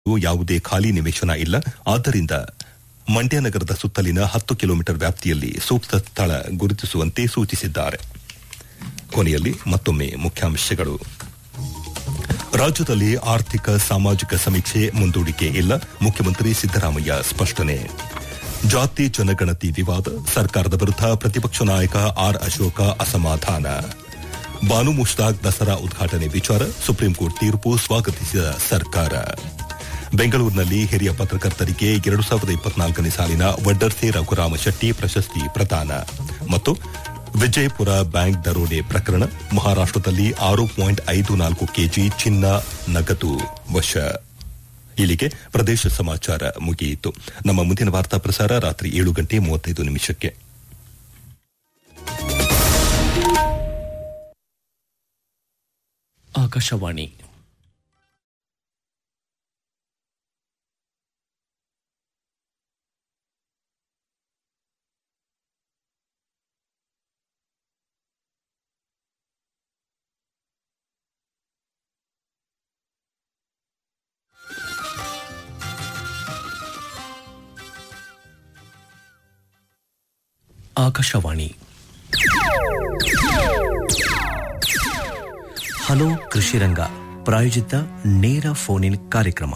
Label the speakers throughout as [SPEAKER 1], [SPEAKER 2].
[SPEAKER 1] ಯಾವುದೇ ಖಾಲಿ ನಿವೇಶನ ಇಲ್ಲ ಆದ್ದರಿಂದ ಮಂಡ್ಯ ನಗರದ ಸುತ್ತಲಿನ ಹತ್ತು ಕಿಲೋಮೀಟರ್ ವ್ಯಾಪ್ತಿಯಲ್ಲಿ ಸೂಕ್ತ ಸ್ಥಳ ಗುರುತಿಸುವಂತೆ ಸೂಚಿಸಿದ್ದಾರೆ ಕೊನೆಯಲ್ಲಿ ಮತ್ತೊಮ್ಮೆ ಮುಖ್ಯಾಂಶಗಳು ರಾಜ್ಯದಲ್ಲಿ ಆರ್ಥಿಕ ಸಾಮಾಜಿಕ ಸಮೀಕ್ಷೆ ಮುಂದೂಡಿಕೆ ಇಲ್ಲ ಮುಖ್ಯಮಂತ್ರಿ ಸಿದ್ದರಾಮಯ್ಯ ಸ್ಪಷ್ಟನೆ ಜಾತಿ ಜನಗಣತಿ ವಿವಾದ ಸರ್ಕಾರದ ವಿರುದ್ಧ ಪ್ರತಿಪಕ್ಷ ನಾಯಕ ಆರ್ ಅಶೋಕ ಅಸಮಾಧಾನ ಬಾನು ಮುಷ್ತಾಕ್ ದಸರಾ ಉದ್ಘಾಟನೆ ವಿಚಾರ ಸುಪ್ರೀಂಕೋರ್ಟ್ ತೀರ್ಪು ಸ್ವಾಗತಿಸಿದ ಸರ್ಕಾರ ಬೆಂಗಳೂರಿನಲ್ಲಿ ಹಿರಿಯ ಪತ್ರಕರ್ತರಿಗೆ ಎರಡು ಸಾವಿರದ ಇಪ್ಪತ್ನಾಲ್ಕನೇ ಸಾಲಿನ ವಡ್ಡರ್ಸೆ ರಘುರಾಮ ಶೆಟ್ಟಿ ಪ್ರಶಸ್ತಿ ಪ್ರದಾನ ಮತ್ತು ವಿಜಯಪುರ ಬ್ಯಾಂಕ್ ದರೋಡೆ ಪ್ರಕರಣ ಮಹಾರಾಷ್ಟದಲ್ಲಿ ಆರು ಪಾಯಿಂಟ್ ಐದು ನಾಲ್ಕು ಕೆಜಿ ಚಿನ್ನ ನಗದು ವಶ ಇಲ್ಲಿಗೆ ಪ್ರದೇಶ ಸಮಾಚಾರ ಮುಗಿಯಿತು ನಮ್ಮ ಮುಂದಿನ ವಾರ್ತಾ ಪ್ರಸಾರ ರಾತ್ರಿ ಏಳು ಗಂಟೆ ಮೂವತ್ತೈದು ನಿಮಿಷಕ್ಕೆ
[SPEAKER 2] ಆಕಾಶವಾಣಿ ಆಕಾಶವಾಣಿ ಹಲೋ ಕೃಷಿರಂಗ ಪ್ರಾಯೋಜಿತ ನೇರ ಫೋನ್ ಇನ್ ಕಾರ್ಯಕ್ರಮ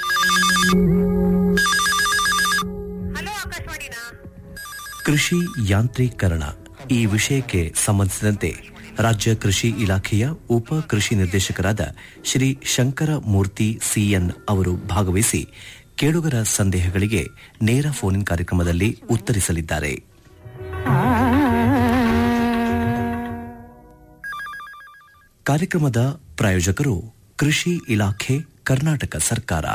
[SPEAKER 3] ಹಲೋ ಆಕಾಶವಾಣಿನಾ
[SPEAKER 2] ಕೃಷಿ ಯಾಂತ್ರೀಕರಣ ಈ ವಿಷಯಕ್ಕೆ ಸಂಬಂಧಿಸಿದಂತೆ ರಾಜ್ಯ ಕೃಷಿ ಇಲಾಖೆಯ ಉಪ ಕೃಷಿ ನಿರ್ದೇಶಕರಾದ ಶ್ರೀ ಶಂಕರ ಮೂರ್ತಿ ಸಿಎನ್ ಅವರು ಭಾಗವಹಿಸಿ ಕೇಳುಗರ ಸಂದೇಹಗಳಿಗೆ ನೇರ ಫೋನ್ ಇನ್ ಕಾರ್ಯಕ್ರಮದಲ್ಲಿ ಉತ್ತರಿಸಲಿದ್ದಾರೆ ಕಾರ್ಯಕ್ರಮದ ಪ್ರಾಯೋಜಕರು ಕೃಷಿ ಇಲಾಖೆ ಕರ್ನಾಟಕ ಸರ್ಕಾರ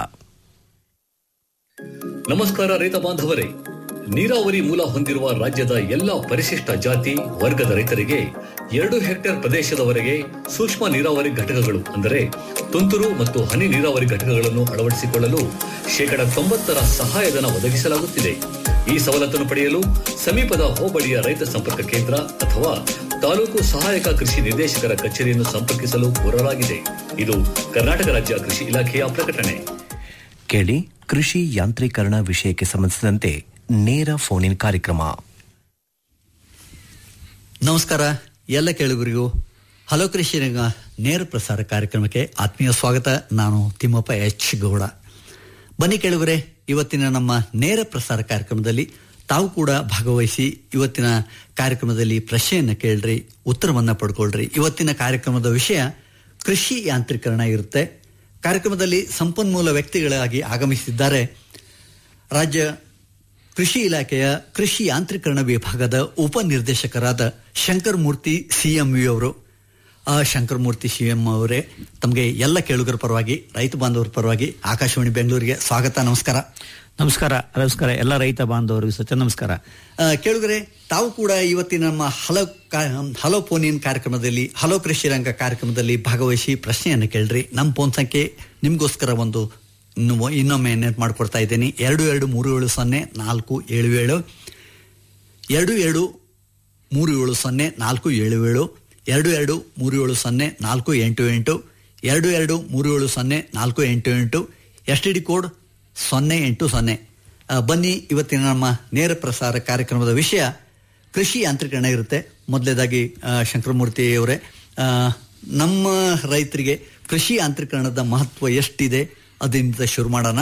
[SPEAKER 4] ನಮಸ್ಕಾರ ರೈತ ಬಾಂಧವರೇ ನೀರಾವರಿ ಮೂಲ ಹೊಂದಿರುವ ರಾಜ್ಯದ ಎಲ್ಲ ಪರಿಶಿಷ್ಟ ಜಾತಿ ವರ್ಗದ ರೈತರಿಗೆ ಎರಡು ಹೆಕ್ಟೇರ್ ಪ್ರದೇಶದವರೆಗೆ ಸೂಕ್ಷ್ಮ ನೀರಾವರಿ ಘಟಕಗಳು ಅಂದರೆ ತುಂತುರು ಮತ್ತು ಹನಿ ನೀರಾವರಿ ಘಟಕಗಳನ್ನು ಅಳವಡಿಸಿಕೊಳ್ಳಲು ಶೇಕಡ ತೊಂಬತ್ತರ ಸಹಾಯಧನ ಒದಗಿಸಲಾಗುತ್ತಿದೆ ಈ ಸವಲತ್ತನ್ನು ಪಡೆಯಲು ಸಮೀಪದ ಹೋಬಳಿಯ ರೈತ ಸಂಪರ್ಕ ಕೇಂದ್ರ ಅಥವಾ ತಾಲೂಕು ಸಹಾಯಕ ಕೃಷಿ ನಿರ್ದೇಶಕರ ಕಚೇರಿಯನ್ನು ಸಂಪರ್ಕಿಸಲು ಕೋರಲಾಗಿದೆ ಇದು ಕರ್ನಾಟಕ ರಾಜ್ಯ ಕೃಷಿ ಇಲಾಖೆಯ ಪ್ರಕಟಣೆ
[SPEAKER 2] ಕೇಳಿ ಕೃಷಿ ಯಾಂತ್ರೀಕರಣ ವಿಷಯಕ್ಕೆ ಸಂಬಂಧಿಸಿದಂತೆ ನೇರ ಫೋನ್ ಇನ್ ಕಾರ್ಯಕ್ರಮ
[SPEAKER 5] ನಮಸ್ಕಾರ ಎಲ್ಲ ಕೇಳುಗರಿಗೂ ಹಲೋ ಕೃಷಿ ರಂಗ ನೇರ ಪ್ರಸಾರ ಕಾರ್ಯಕ್ರಮಕ್ಕೆ ಆತ್ಮೀಯ ಸ್ವಾಗತ ನಾನು ತಿಮ್ಮಪ್ಪ ಎಚ್ ಗೌಡ ಬನ್ನಿ ಕೇಳುಗರೆ ಇವತ್ತಿನ ನಮ್ಮ ನೇರ ಪ್ರಸಾರ ಕಾರ್ಯಕ್ರಮದಲ್ಲಿ ತಾವು ಕೂಡ ಭಾಗವಹಿಸಿ ಇವತ್ತಿನ ಕಾರ್ಯಕ್ರಮದಲ್ಲಿ ಪ್ರಶ್ನೆಯನ್ನು ಕೇಳ್ರಿ ಉತ್ತರವನ್ನ ಪಡ್ಕೊಳ್ರಿ ಇವತ್ತಿನ ಕಾರ್ಯಕ್ರಮದ ವಿಷಯ ಕೃಷಿ ಯಾಂತ್ರೀಕರಣ ಇರುತ್ತೆ ಕಾರ್ಯಕ್ರಮದಲ್ಲಿ ಸಂಪನ್ಮೂಲ ವ್ಯಕ್ತಿಗಳಾಗಿ ಆಗಮಿಸಿದ್ದಾರೆ ರಾಜ್ಯ ಕೃಷಿ ಇಲಾಖೆಯ ಕೃಷಿ ಯಾಂತ್ರೀಕರಣ ವಿಭಾಗದ ಉಪನಿರ್ದೇಶಕರಾದ ಶಂಕರ್ ಮೂರ್ತಿ ಸಿಎಂವಿ ಅವರು ಆ ಶಂಕರ್ ಮೂರ್ತಿ ಸಿಎಂ ಅವರೇ ತಮಗೆ ಎಲ್ಲ ಕೇಳುಗರ ಪರವಾಗಿ ರೈತ ಬಾಂಧವರ ಪರವಾಗಿ ಆಕಾಶವಾಣಿ ಬೆಂಗಳೂರಿಗೆ ಸ್ವಾಗತ ನಮಸ್ಕಾರ
[SPEAKER 6] ನಮಸ್ಕಾರ ನಮಸ್ಕಾರ ಎಲ್ಲ ರೈತ ಬಾಂಧವರಿಗೂ ಸತ್ಯ ನಮಸ್ಕಾರ
[SPEAKER 5] ಆ, ಕೇಳುಗರೆ ತಾವು ಕೂಡ ಇವತ್ತಿನ ನಮ್ಮ ಹಲೋ ಕಾ- ಹಲೋ ಫೋನ್ ಇನ್ ಕಾರ್ಯಕ್ರಮದಲ್ಲಿ ಹಲೋ ಕೃಷಿ ರಂಗ ಕಾರ್ಯಕ್ರಮದಲ್ಲಿ ಭಾಗವಹಿಸಿ ಪ್ರಶ್ನೆಯನ್ನು ಕೇಳ್ರಿ ನಮ್ಮ ಫೋನ್ ಸಂಖ್ಯೆ ನಿಮಗೋಸ್ಕರ ಒಂದು ಇನ್ನು- ಇನ್ನೊಮ್ಮೆ ನೆನಪು ಮಾಡ್ಕೊಡ್ತಾ ಇದ್ದೀನಿ ಎರಡು ಎರಡು ಮೂರು ಏಳು ಸೊನ್ನೆ ನಾಲ್ಕು ಏಳು ಏಳು ಎರಡು ಎರಡು ಮೂರು ಏಳು ಸೊನ್ನೆ ನಾಲ್ಕು ಏಳು ಏಳು ಎರಡು ಎರಡು ಮೂರು ಏಳು ಸೊನ್ನೆ ನಾಲ್ಕು ಎಂಟು ಎಂಟು ಎರಡು ಎರಡು ಮೂರು ಏಳು ಸೊನ್ನೆ ನಾಲ್ಕು ಎಂಟು ಎಂಟು ಎಸ್ ಟಿ ಡಿ ಕೋಡ್ ಸೊನ್ನೆ ಎಂಟು ಸೊನ್ನೆ ಆ, ಬನ್ನಿ ಇವತ್ತಿನ ನಮ್ಮ ನೇರ ಪ್ರಸಾರ ಕಾರ್ಯಕ್ರಮದ ವಿಷಯ ಕೃಷಿ ಯಾಂತ್ರೀಕರಣ ಇರುತ್ತೆ ಮೊದಲೇದಾಗಿ ಶಂಕರಮೂರ್ತಿ ಅವರೇ ಆ, ನಮ್ಮ ರೈತರಿಗೆ ಕೃಷಿ ಯಾಂತ್ರೀಕರಣದ ಮಹತ್ವ ಎಷ್ಟಿದೆ ಅದರಿಂದ ಶುರು ಮಾಡೋಣ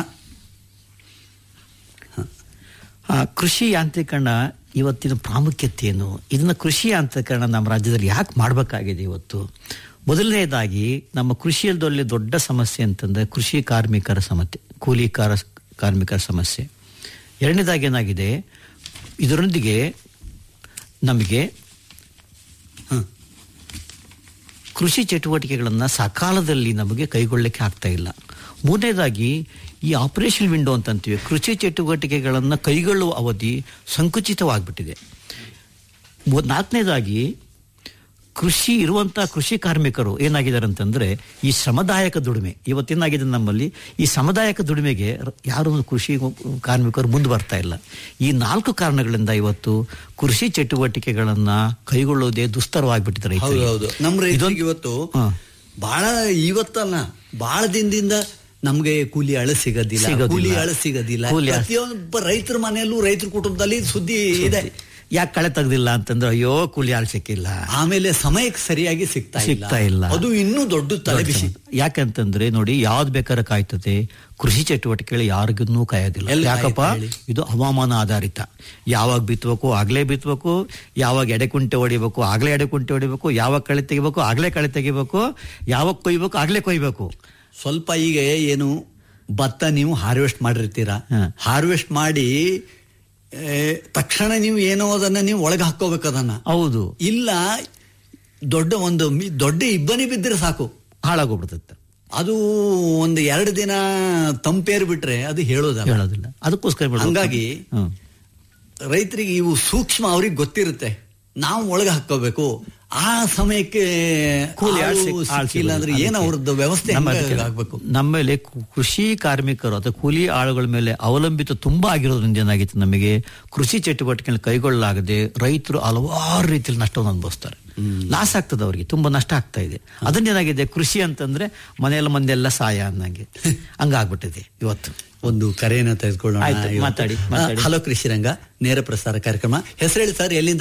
[SPEAKER 6] ಆ, ಕೃಷಿ ಯಾಂತ್ರೀಕರಣ ಇವತ್ತಿನ ಪ್ರಾಮುಖ್ಯತೆ ಏನು ಇದನ್ನ ಕೃಷಿ ಯಾಂತ್ರೀಕರಣ ನಮ್ಮ ರಾಜ್ಯದಲ್ಲಿ ಯಾಕೆ ಮಾಡಬೇಕಾಗಿದೆ ಇವತ್ತು ಮೊದಲನೇದಾಗಿ ನಮ್ಮ ಕೃಷಿಯದಲ್ಲಿ ದೊಡ್ಡ ಸಮಸ್ಯೆ ಅಂತಂದ್ರೆ ಕೃಷಿ ಕಾರ್ಮಿಕರ ಸಮಸ್ಯೆ ಕೂಲಿ ಕಾರ ಕಾರ್ಮಿಕರ ಸಮಸ್ಯೆ ಎರಡನೇದಾಗಿ ಏನಾಗಿದೆ ಇದರೊಂದಿಗೆ ನಮಗೆ ಕೃಷಿ ಚಟುವಟಿಕೆಗಳನ್ನು ಸಕಾಲದಲ್ಲಿ ನಮಗೆ ಕೈಗೊಳ್ಳಲಿಕ್ಕೆ ಆಗ್ತಾ ಇಲ್ಲ ಮೂರನೇದಾಗಿ ಈ ಆಪರೇಷನ್ ವಿಂಡೋ ಅಂತ ಅಂತೀವಿ ಕೃಷಿ ಚಟುವಟಿಕೆಗಳನ್ನು ಕೈಗೊಳ್ಳುವ ಅವಧಿ ಸಂಕುಚಿತವಾಗಿಬಿಟ್ಟಿದೆ ಮೂ- ನಾಲ್ಕನೇದಾಗಿ ಕೃಷಿ ಇರುವಂತಹ ಕೃಷಿ ಕಾರ್ಮಿಕರು ಏನಾಗಿದ್ದಾರೆ ಅಂತಂದ್ರೆ ಈ ಶ್ರಮದಾಯಕ ದುಡಿಮೆ ಇವತ್ತೇನಾಗಿದೆ ನಮ್ಮಲ್ಲಿ ಈ ಶ್ರಮದಾಯಕ ದುಡಿಮೆಗೆ ರ- ಯಾರು ಕೃಷಿ ಕಾರ್ಮಿಕರು ಮುಂದೆ ಬರ್ತಾ ಇಲ್ಲ ಈ ನಾಲ್ಕು ಕಾರಣಗಳಿಂದ ಇವತ್ತು ಕೃಷಿ ಚಟುವಟಿಕೆಗಳನ್ನ ಕೈಗೊಳ್ಳುವುದೇ ದುಸ್ತರವಾಗಿಬಿಟ್ಟಿದೆ ರೈತರಿಗೆ.
[SPEAKER 5] ಹೌದು ಹೌದು ನಮ್ಮ ರೈತರಿಗೆ
[SPEAKER 6] ಇದೊಂದು-
[SPEAKER 5] ಇವತ್ತು
[SPEAKER 6] ಹಾ.
[SPEAKER 5] ಬಹಳ ಇವತ್ತಲ್ಲ ಬಹಳ ದಿನದಿಂದ ನಮ್ಗೆ ಕೂಲಿ ಆಳು ಸಿಗೋದಿಲ್ಲ
[SPEAKER 6] ಸಿಗೋದಿಲ್ಲ.
[SPEAKER 5] ಕೂಲಿ ಆಳು ಸಿಗೋದಿಲ್ಲ
[SPEAKER 6] ಕೂಲಿ ಆಳು-
[SPEAKER 5] ಪ್ರತಿಯೊಬ್ಬ ರೈತರ ಮನೆಯಲ್ಲೂ ರೈತರ ಕುಟುಂಬದಲ್ಲಿ ಸುದ್ದಿ ಇದೆ
[SPEAKER 6] ಯಾಕೆ ಕಳೆ ತೆಗ್ದಿಲ್ಲ ಅಂತಂದ್ರೆ ಅಯ್ಯೋ ಕೂಲಿ ಆಳ್ ಸಿಕ್ಕಿಲ್ಲ
[SPEAKER 5] ಆಮೇಲೆ ಸಮಯಕ್ಕೆ ಸರಿಯಾಗಿ ಸಿಗ್ತಾ
[SPEAKER 6] ಸಿಗ್ತಾ ಇಲ್ಲ.
[SPEAKER 5] ಅದು ಇನ್ನೂ ದೊಡ್ಡ ತಲೆ ಬಿಸಿ
[SPEAKER 6] ಯಾಕಂತಂದ್ರೆ ನೋಡಿ ಯಾವ್ದು ಬೇಕಾದ್ರೆ ಕಾಯ್ತದೆ ಕೃಷಿ ಚಟುವಟಿಕೆಗಳು ಯಾರಿಗೂ ಕಾಯೋದಿಲ್ಲ
[SPEAKER 5] ಎಲ್ಲಿ
[SPEAKER 6] ಯಾಕಪ್ಪ
[SPEAKER 5] ಕಾಯುತ್ತೆ ಹೇಳಿ?
[SPEAKER 6] ಇದು ಹವಾಮಾನ ಆಧಾರಿತ ಯಾವಾಗ ಬಿತ್ತಬೇಕು ಆಗ್ಲೇ ಬಿತ್ತಬೇಕು ಯಾವಾಗ ಎಡೆಕುಂಟೆ ಹೊಡಿಬೇಕು ಆಗ್ಲೇ ಎಡೆಕುಂಟೆ ಹೊಡಿಬೇಕು ಯಾವಾಗ ಕಳೆ ತೆಗಿಬೇಕು ಆಗ್ಲೇ ಕಳೆ ತೆಗಿಬೇಕು ಯಾವಾಗ ಕೊಯ್ಬೇಕು ಆಗ್ಲೇ ಕೊಯ್ಬೇಕು
[SPEAKER 5] ಸ್ವಲ್ಪ ಈಗ ಏನು ಭತ್ತ ನೀವು ಹಾರ್ವೆಸ್ಟ್ ಮಾಡಿರ್ತೀರಾ
[SPEAKER 6] ಹ.
[SPEAKER 5] ಹಾರ್ವೆಸ್ಟ್ ಮಾಡಿ ಏ, ತಕ್ಷಣ ನೀವು ಏನೋ ಅದನ್ನ ನೀವು ಒಳಗೆ ಹಾಕೋಬೇಕು ಅದನ್ನ
[SPEAKER 6] ಹೌದು
[SPEAKER 5] ಇಲ್ಲ ದೊಡ್ಡ ಒಂದು ಮಿ- ದೊಡ್ಡ ಇಬ್ಬನಿ ಬಿದ್ದರೆ ಸಾಕು
[SPEAKER 6] ಹಾಳಾಗೋಗ್ಬಿಡ್ತದೆ
[SPEAKER 5] ಅದು ಒಂದು ಎರಡು ದಿನ ತಂಪೇರ್ ಬಿಟ್ರೆ ಅದು ಹೇಳೋದಲ್ಲ
[SPEAKER 6] ಹೇಳೋದಿಲ್ಲ ಅದಕ್ಕೋಸ್ಕರ ಬಿಡ್ಬೇಕು.
[SPEAKER 5] ಹಂಗಾಗಿ
[SPEAKER 6] ಹ್ಮ್.
[SPEAKER 5] ರೈತರಿಗೆ ಇವು ಸೂಕ್ಷ್ಮ ಅವ್ರಿಗೆ ಗೊತ್ತಿರುತ್ತೆ ನಾವು ಒಳಗೆ ಹಾಕೋಬೇಕು ಆ ಸಮಯಕ್ಕೆ
[SPEAKER 6] ಕೂಲಿ ಆಳ್
[SPEAKER 5] ಆಳು
[SPEAKER 6] ಸಿಕ್- ಆಳ್
[SPEAKER 5] ಸಿಕ್ಕಿಲ್ಲ ಅಂದ್ರೆ
[SPEAKER 6] ಸಿಗೋದಿಲ್ಲ.
[SPEAKER 5] ಏನು ಅವ್ರದ್ದು ವ್ಯವಸ್ಥೆ
[SPEAKER 6] ನಮ್ಮ
[SPEAKER 5] ಹೆಂಗೆ
[SPEAKER 6] ಅದಕ್ಕೆ
[SPEAKER 5] ಆಗ್ಬೇಕು
[SPEAKER 6] ನಮ್ಮಲ್ಲಿ ಕು- ಕೃಷಿ ಕಾರ್ಮಿಕರು ಅಥವಾ ಕೂಲಿ ಆಳುಗಳ ಮೇಲೆ ಅವಲಂಬಿತ ತುಂಬಾ ಆಗಿರೋದ್ರಿಂದ ಏನಾಗಿತ್ತು ನಮಗೆ ಕೃಷಿ ಚಟುವಟಿಕೆಗಳನ್ನ ಕೈಗೊಳ್ಳಲಾಗದೆ ರೈತರು ಹಲವಾರು ರೀತಿಯಲ್ಲಿ ನಷ್ಟವನ್ನು ಅನುಭವಿಸ್ತಾರೆ ಲಾಸ್ ಆಗ್ತದೆ ಅವರಿಗೆ ತುಂಬಾ ನಷ್ಟ ಆಗ್ತಾ ಇದೆ ಅದನ್ನೇನಾಗಿದೆ ಕೃಷಿ ಅಂತಂದ್ರೆ ಮನೆಯಲ್ಲ ಮಂದೆಲ್ಲ ಸಾಯ ಅನ್ನಂಗೆ ಹಂಗಾಗ್ಬಿಟ್ಟಿದೆ ಇವತ್ತು
[SPEAKER 5] ಒಂದು ಕರೆಯನ್ನು ತೆಗೆದುಕೊಳ್ಳೋಣ
[SPEAKER 6] ಆಯ್ತು,
[SPEAKER 5] ಇವತ್ತು.
[SPEAKER 6] ಮಾತಾಡಿ,
[SPEAKER 5] ಆ,
[SPEAKER 6] ಮಾತಾಡಿ.
[SPEAKER 5] ಹಲೋ ಕೃಷಿ ರಂಗ ನೇರ ಪ್ರಸಾರ ಕಾರ್ಯಕ್ರಮ ಹೆಸರು ಹೇಳಿ ಸರ್ ಎಲ್ಲಿಂದ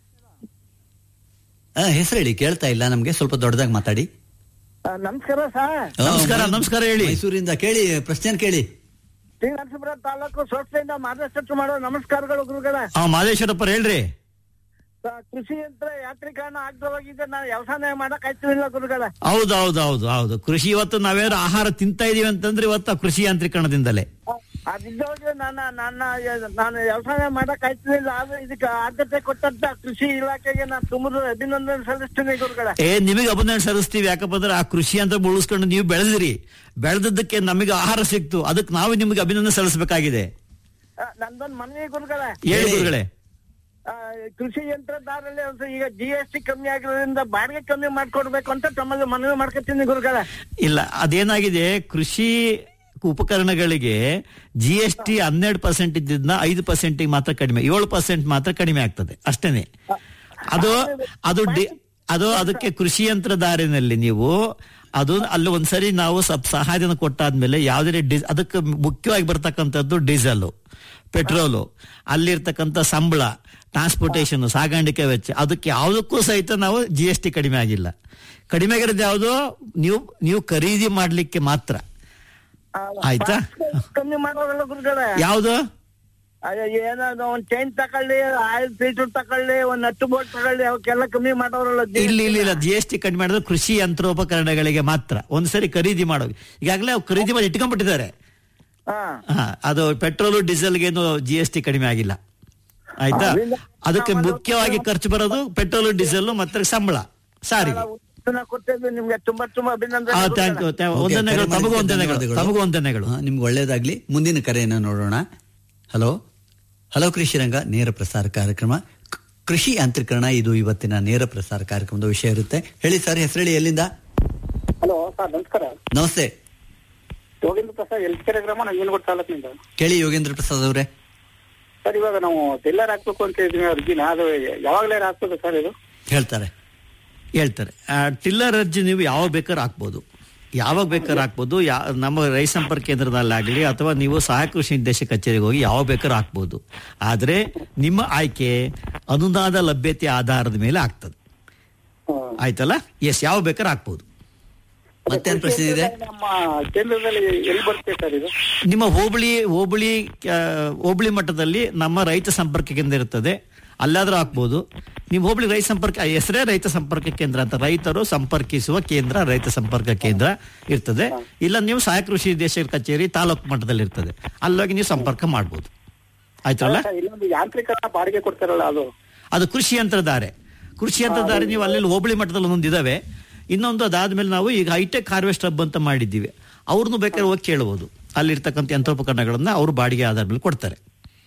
[SPEAKER 5] ಹೆಸರು ಹೇಳಿ ಕೇಳ್ತಾ ಇಲ್ಲ ನಮ್ಗೆ ಸ್ವಲ್ಪ ದೊಡ್ಡದಾಗಿ ಮಾತಾಡಿ
[SPEAKER 7] ಆ, ನಮಸ್ಕಾರ ಸರ್
[SPEAKER 5] ಆ,
[SPEAKER 6] ನಮಸ್ಕಾರ,
[SPEAKER 5] ಮೈ-
[SPEAKER 6] ನಮಸ್ಕಾರ ಹೇಳಿ.
[SPEAKER 5] ಮೈಸೂರಿಂದ ಕೇಳಿ ಪ್ರಶ್ನೆ ಕೇಳಿ
[SPEAKER 7] ಟಿ ನರಸೀಪುರ ತಾಲೂಕು ಸಂಸ್ಥೆಯಿಂದ ಮಾರ್ಗದರ್ಶನ ಮಾಡೋ ನಮಸ್ಕಾರಗಳು ಗುರುಗಳ
[SPEAKER 6] ಆ ಮಾದೇಶ್ವರಪ್ಪರ್ ಹೇಳ್ರಿ
[SPEAKER 7] ಆ, ಕೃಷಿ ಯಂತ್ರ ಯಾಂತ್ರೀಕರಣ ಆಗ್ತಾ ಹೋಗಿದೆ ನಾವು ವ್ಯವಸಾಯ ಮಾಡಕ್ ಆಯ್ತಿಲ್ಲ ಗುರುಗಳ
[SPEAKER 6] ಹೌದು ಹೌದು ಹೌದು ಹೌದು ಕೃಷಿ ಇವತ್ತು ನಾವೇನಾದ್ರು ಆಹಾರ ತಿಂತಾ ಇದೀವಿ ಅಂತಂದ್ರೆ ಇವತ್ತು ಆ ಕೃಷಿ ಯಾಂತ್ರೀಕರಣದಿಂದಲೇ
[SPEAKER 7] ಅದಿದ್ದೋಗಿ ನನ್ನ ನನ್ನ ನಾನು ವ್ಯವಸಾಯ ಮಾಡಕ್ ಆಯ್ತಿಲ್ಲ ಆದ್ರೆ ಇದಕ್ಕೆ ಆದ್ಯತೆ ಕೊಟ್ಟಂತ ಕೃಷಿ ಇಲಾಖೆಗೆ ನಾನು ತುಂಬ ಅಭಿನಂದನೆ ಸಲ್ಲಿಸ್ತೀನಿ ಗುರುಗಳ
[SPEAKER 6] ಏ ನಿಮಗೆ ಅಭಿನಂದನೆ ಸಲ್ಲಿಸ್ತೀವಿ ಯಾಕಪ್ಪ ಅಂದ್ರೆ ಆ ಕೃಷಿ ಅಂತ ಉಳಿಸ್ಕೊಂಡು ನೀವು ಬೆಳೆದ್ರಿ ಬೆಳೆದದ್ದಕ್ಕೆ ನಮಗೆ ಆಹಾರ ಸಿಕ್ತು ಅದಕ್ಕೆ ನಾವು ನಿಮಗೆ ಅಭಿನಂದನೆ ಸಲ್ಲಿಸಬೇಕಾಗಿದೆ
[SPEAKER 7] ಆ, ನಂದೊಂದು ಮನವಿ ಗುರುಗಳ
[SPEAKER 6] ಹೇಳಿ ಗುರುಗಳೇ
[SPEAKER 7] ಆ, ಕೃಷಿ ಯಂತ್ರದಾರಲ್ಲಿ ಒಂದು ಈಗ ಜಿ ಎಸ್ ಟಿ ಕಮ್ಮಿ ಆಗಿರೋದ್ರಿಂದ ಬಾಡಿಗೆ ಕಮ್ಮಿ ಮಾಡ್ಕೊಡ್ಬೇಕು ಅಂತ ತಮ್ಮಲ್ಲಿ ಮನವಿ ಮಾಡ್ಕೊತೀನಿ ಗುರುಗಳ
[SPEAKER 6] ಇಲ್ಲ ಅದೇನಾಗಿದೆ ಕೃಷಿ ಉಪಕರಣಗಳಿಗೆ ಜಿ ಎಸ್ ಟಿ ಹನ್ನೆರಡು ಪರ್ಸೆಂಟ್ ಇದ್ದಿದ್ನ ಐದು ಪರ್ಸೆಂಟಿಗೆ ಮಾತ್ರ ಕಡಿಮೆ ಏಳು ಪರ್ಸೆಂಟ್ ಮಾತ್ರ ಕಡಿಮೆ ಆಗ್ತದೆ ಅಷ್ಟೇನೆ ಅದು ಅದು ಡಿ- ಅದು ಅದಕ್ಕೆ ಕೃಷಿ ಯಂತ್ರಧಾರಿನಲ್ಲಿ ನೀವು ಅದು ಅಲ್ಲಿ ಒಂದ್ಸರಿ ನಾವು ಸ್ವಲ್ಪ ಸಹಾಯಧನ ಕೊಟ್ಟಾದ್ಮೇಲೆ ಯಾವುದೇ ಡಿ ಅದಕ್ಕೆ ಮುಖ್ಯವಾಗಿ ಬರ್ತಕ್ಕಂಥದ್ದು ಡೀಸೆಲ್ ಪೆಟ್ರೋಲು ಅಲ್ಲಿರ್ತಕ್ಕಂಥ ಸಂಬಳ ಟ್ರಾನ್ಸ್ಪೋರ್ಟೇಷನ್ ಸಾಗಾಣಿಕೆ ವೆಚ್ಚ ಅದಕ್ಕೆ ಯಾವುದಕ್ಕೂ ಸಹಿತ ನಾವು ಜಿ ಎಸ್ ಟಿ ಕಡಿಮೆ ಆಗಿಲ್ಲ ಕಡಿಮೆ ಆಗಿರೋದು ಯಾವುದು ನೀವು ನೀವು ಖರೀದಿ ಮಾಡ್ಲಿಕ್ಕೆ ಮಾತ್ರ
[SPEAKER 7] ಆ,
[SPEAKER 6] ಆಯ್ತಾ?
[SPEAKER 7] ಕಮ್ಮಿ ಮಾಡೋದಲ್ಲ ಗುರುಗಳ
[SPEAKER 6] ಯಾವುದು
[SPEAKER 7] ಏನಾದ್ರು ಒಂದ್ ಚೈನ್ ತಕೊಳ್ಳಿ ಆಯಿಲ್ ಫಿಲ್ಟರ್ ತಕೊಳ್ಳಿ ಒಂದ್ ನಟ್ಟು ಬೋಟ್ ತಗೊಳ್ಳಿ ಅವಕ್ಕೆಲ್ಲ ಕಮ್ಮಿ ಮಾಡೋರಲ್ಲ
[SPEAKER 6] ಇಲ್ಲ ಇಲ್ಲ ಇಲ್ಲ ಜಿ ಎಸ್ ಟಿ ಕಡಿಮೆ ಮಾಡಿದ್ರೆ ಕೃಷಿ ಯಂತ್ರೋಪಕರಣಗಳಿಗೆ ಮಾತ್ರ ಒಂದ್ಸರಿ ಖರೀದಿ ಮಾಡೋ ಈಗಾಗಲೇ ಅವ್ರು ಖರೀದಿ ಮಾಡಿ ಇಟ್ಕೊಂಡ್ಬಿಟ್ಟಿದ್ದಾರೆ
[SPEAKER 7] ಹಾ
[SPEAKER 6] ಹಾ, ಅದು ಪೆಟ್ರೋಲು ಡೀಸೆಲ್ಗೇನು ಜಿ ಎಸ್ ಟಿ ಕಡಿಮೆ ಆಗಿಲ್ಲ ಆಯ್ತಾ ಅದಕ್ಕೆ ಮುಖ್ಯವಾಗಿ ಖರ್ಚು ಬರೋದು ಪೆಟ್ರೋಲು ಡೀಸೆಲ್ ಮತ್ತೆ ಸಂಬಳ ಸಾರಿಗೆ
[SPEAKER 7] ಉತ್ತಮ ಕೊಟ್ಟಿದ್ದು ನಿಮ್ಗೆ ತುಂಬಾ ತುಂಬಾ ಅಭಿನಂದನೆ
[SPEAKER 6] ಆ, thank you, thank you.
[SPEAKER 5] Okay,
[SPEAKER 6] ವಂದನೆಗಳು
[SPEAKER 5] ಕರೆ
[SPEAKER 6] ತಮಗೂ
[SPEAKER 5] ಮಾಡಿದ್ದಕ್ಕೆ
[SPEAKER 6] ವಂದನೆಗಳು
[SPEAKER 5] ಧನ್ಯವಾದಗಳು.
[SPEAKER 6] ತಮಗೂ ವಂದನೆಗಳು
[SPEAKER 5] ಹಾ, ನಿಮ್ಗೆ ಒಳ್ಳೇದಾಗ್ಲಿ ಮುಂದಿನ ಕರೆಯನ್ನು ನೋಡೋಣ ಹಲೋ ಹಲೋ ಕೃಷಿ ರಂಗ ನೇರ ಪ್ರಸಾರ ಕಾರ್ಯಕ್ರಮ ಕ್- ಕೃಷಿ ಯಾಂತ್ರೀಕರಣ ಇದು ಇವತ್ತಿನ ನೇರ ಪ್ರಸಾರ ಕಾರ್ಯಕ್ರಮದ ವಿಷಯ ಇರುತ್ತೆ ಹೇಳಿ ಸರ್ ಹೆಸರು ಹೇಳಿ ಎಲ್ಲಿಂದ
[SPEAKER 7] ಹಲೋ ಸರ್ ನಮಸ್ಕಾರ
[SPEAKER 5] ನಮಸ್ತೆ
[SPEAKER 7] ಯೋಗೇಂದ್ರ ಪ್ರಸಾದ್ ಎಲ್ಕೆರೆ ಗ್ರಾಮ ನಂಜನಗೂಡು ತಾಲೂಕಿನಿಂದ
[SPEAKER 5] ಕೇಳಿ ಯೋಗೇಂದ್ರ ಪ್ರಸಾದ್ ಅವರೇ
[SPEAKER 7] ಸರ್ ಇವಾಗ ನಾವು ಟೆಲ್ಲರ್ ಹಾಕ್ಬೇಕು ಅಂತ ಇದ್ದೀವಿ ಅರ್ಜಿನ ಅದು ಯಾವಾಗಲೇ ಹಾಕ್ಬೇಕು ಸರ್ ಇದು
[SPEAKER 5] ಹೇಳ್ತಾರೆ
[SPEAKER 6] ಹೇಳ್ತಾರೆ ಆ, ಟಿಲ್ಲರ್ ಅರ್ಜಿ ನೀವು ಯಾವಾಗ ಬೇಕಾದ್ರೆ ಹಾಕ್ಬೋದು ಯಾವಾಗ ಬೇಕಾದ್ರೆ ಹಾಕ್ಬೋದು ಯಾ ನಮ್ಮ ರೈತ ಸಂಪರ್ಕ ಕೇಂದ್ರದಲ್ಲಾಗಲಿ ಅಥವಾ ನೀವು ಸಹಾಯಕ ಕೃಷಿ ನಿರ್ದೇಶಕ ಕಚೇರಿಗೆ ಹೋಗಿ ಯಾವಾಗ ಬೇಕಾದ್ರೆ ಹಾಕ್ಬೋದು ಆದರೆ ನಿಮ್ಮ ಆಯ್ಕೆ ಅನುದಾನದ ಲಭ್ಯತೆ ಆಧಾರದ ಮೇಲೆ ಆಗ್ತದೆ ಆಯ್ತಲ್ಲ ಎಸ್ ಯಾವ ಬೇಕಾದ್ರೆ ಹಾಕ್ಬೋದು
[SPEAKER 5] ಮತ್ತೇನ್ ಪ್ರಶ್ನೆ ಇದೆ
[SPEAKER 7] ನಮ್ಮ ಕೇಂದ್ರದಲ್ಲಿ ಎಲ್ಲಿ ಬರುತ್ತೆ ಸರ್ ಇದು
[SPEAKER 6] ನಿಮ್ಮ ಹೋಬಳಿ ಹೋಬಳಿ ಆ, ಹೋಬಳಿ ಮಟ್ಟದಲ್ಲಿ ನಮ್ಮ ರೈತ ಸಂಪರ್ಕ ಕೇಂದ್ರ ಇರ್ತದೆ ಅಲ್ಲಾದ್ರೂ ಹಾಕ್ಬೋದು ನೀವು ಹೋಬಳಿ ರೈತ ಸಂಪರ್ಕ ಹೆಸರೇ ರೈತ ಸಂಪರ್ಕ ಕೇಂದ್ರ ಅಂತ ರೈತರು ಸಂಪರ್ಕಿಸುವ ಕೇಂದ್ರ ರೈತ ಸಂಪರ್ಕ ಕೇಂದ್ರ ಇರ್ತದೆ ಇಲ್ಲ ನೀವು ಸಹಾಯಕ ಕೃಷಿ ನಿರ್ದೇಶಕರ ಕಚೇರಿ ತಾಲೂಕು ಮಟ್ಟದಲ್ಲಿ ಇರ್ತದೆ ಅಲ್ಲೋಗಿ ನೀವು ಸಂಪರ್ಕ ಮಾಡ್ಬೋದು ಆಯ್ತಲ್ಲ
[SPEAKER 7] ಸರ್, ಇಲ್ಲೊಂದು ಯಾಂತ್ರಿಕರಣ ಬಾಡಿಗೆ ಕೊಡ್ತಾರಲ್ಲ ಅದು
[SPEAKER 6] ಅದು ಕೃಷಿ ಯಂತ್ರಧಾರೆ ಕೃಷಿ ಯಂತ್ರಧಾರೆ ನೀವು ಅಲ್ಲಿ ಹೋಬಳಿ ಮಟ್ಟದಲ್ಲಿ ಒಂದೊಂದು ಇದಾವೆ ಇನ್ನೊಂದು ಅದಾದ್ಮೇಲೆ ನಾವು ಈಗ ಹೈಟೆಕ್ ಹಾರ್ವೆಸ್ಟ್ ಹಬ್ ಅಂತ ಮಾಡಿದ್ದೀವಿ ಅವ್ರನ್ನು ಬೇಕಾದ್ರೆ ಹೋಗಿ ಕೇಳಬಹುದು ಅಲ್ಲಿರ್ತಕ್ಕಂಥ ಯಂತ್ರೋಪಕರಣಗಳನ್ನ ಅವರು ಬಾಡಿಗೆ ಆಧಾರ ಮೇಲೆ ಕೊಡ್ತಾರೆ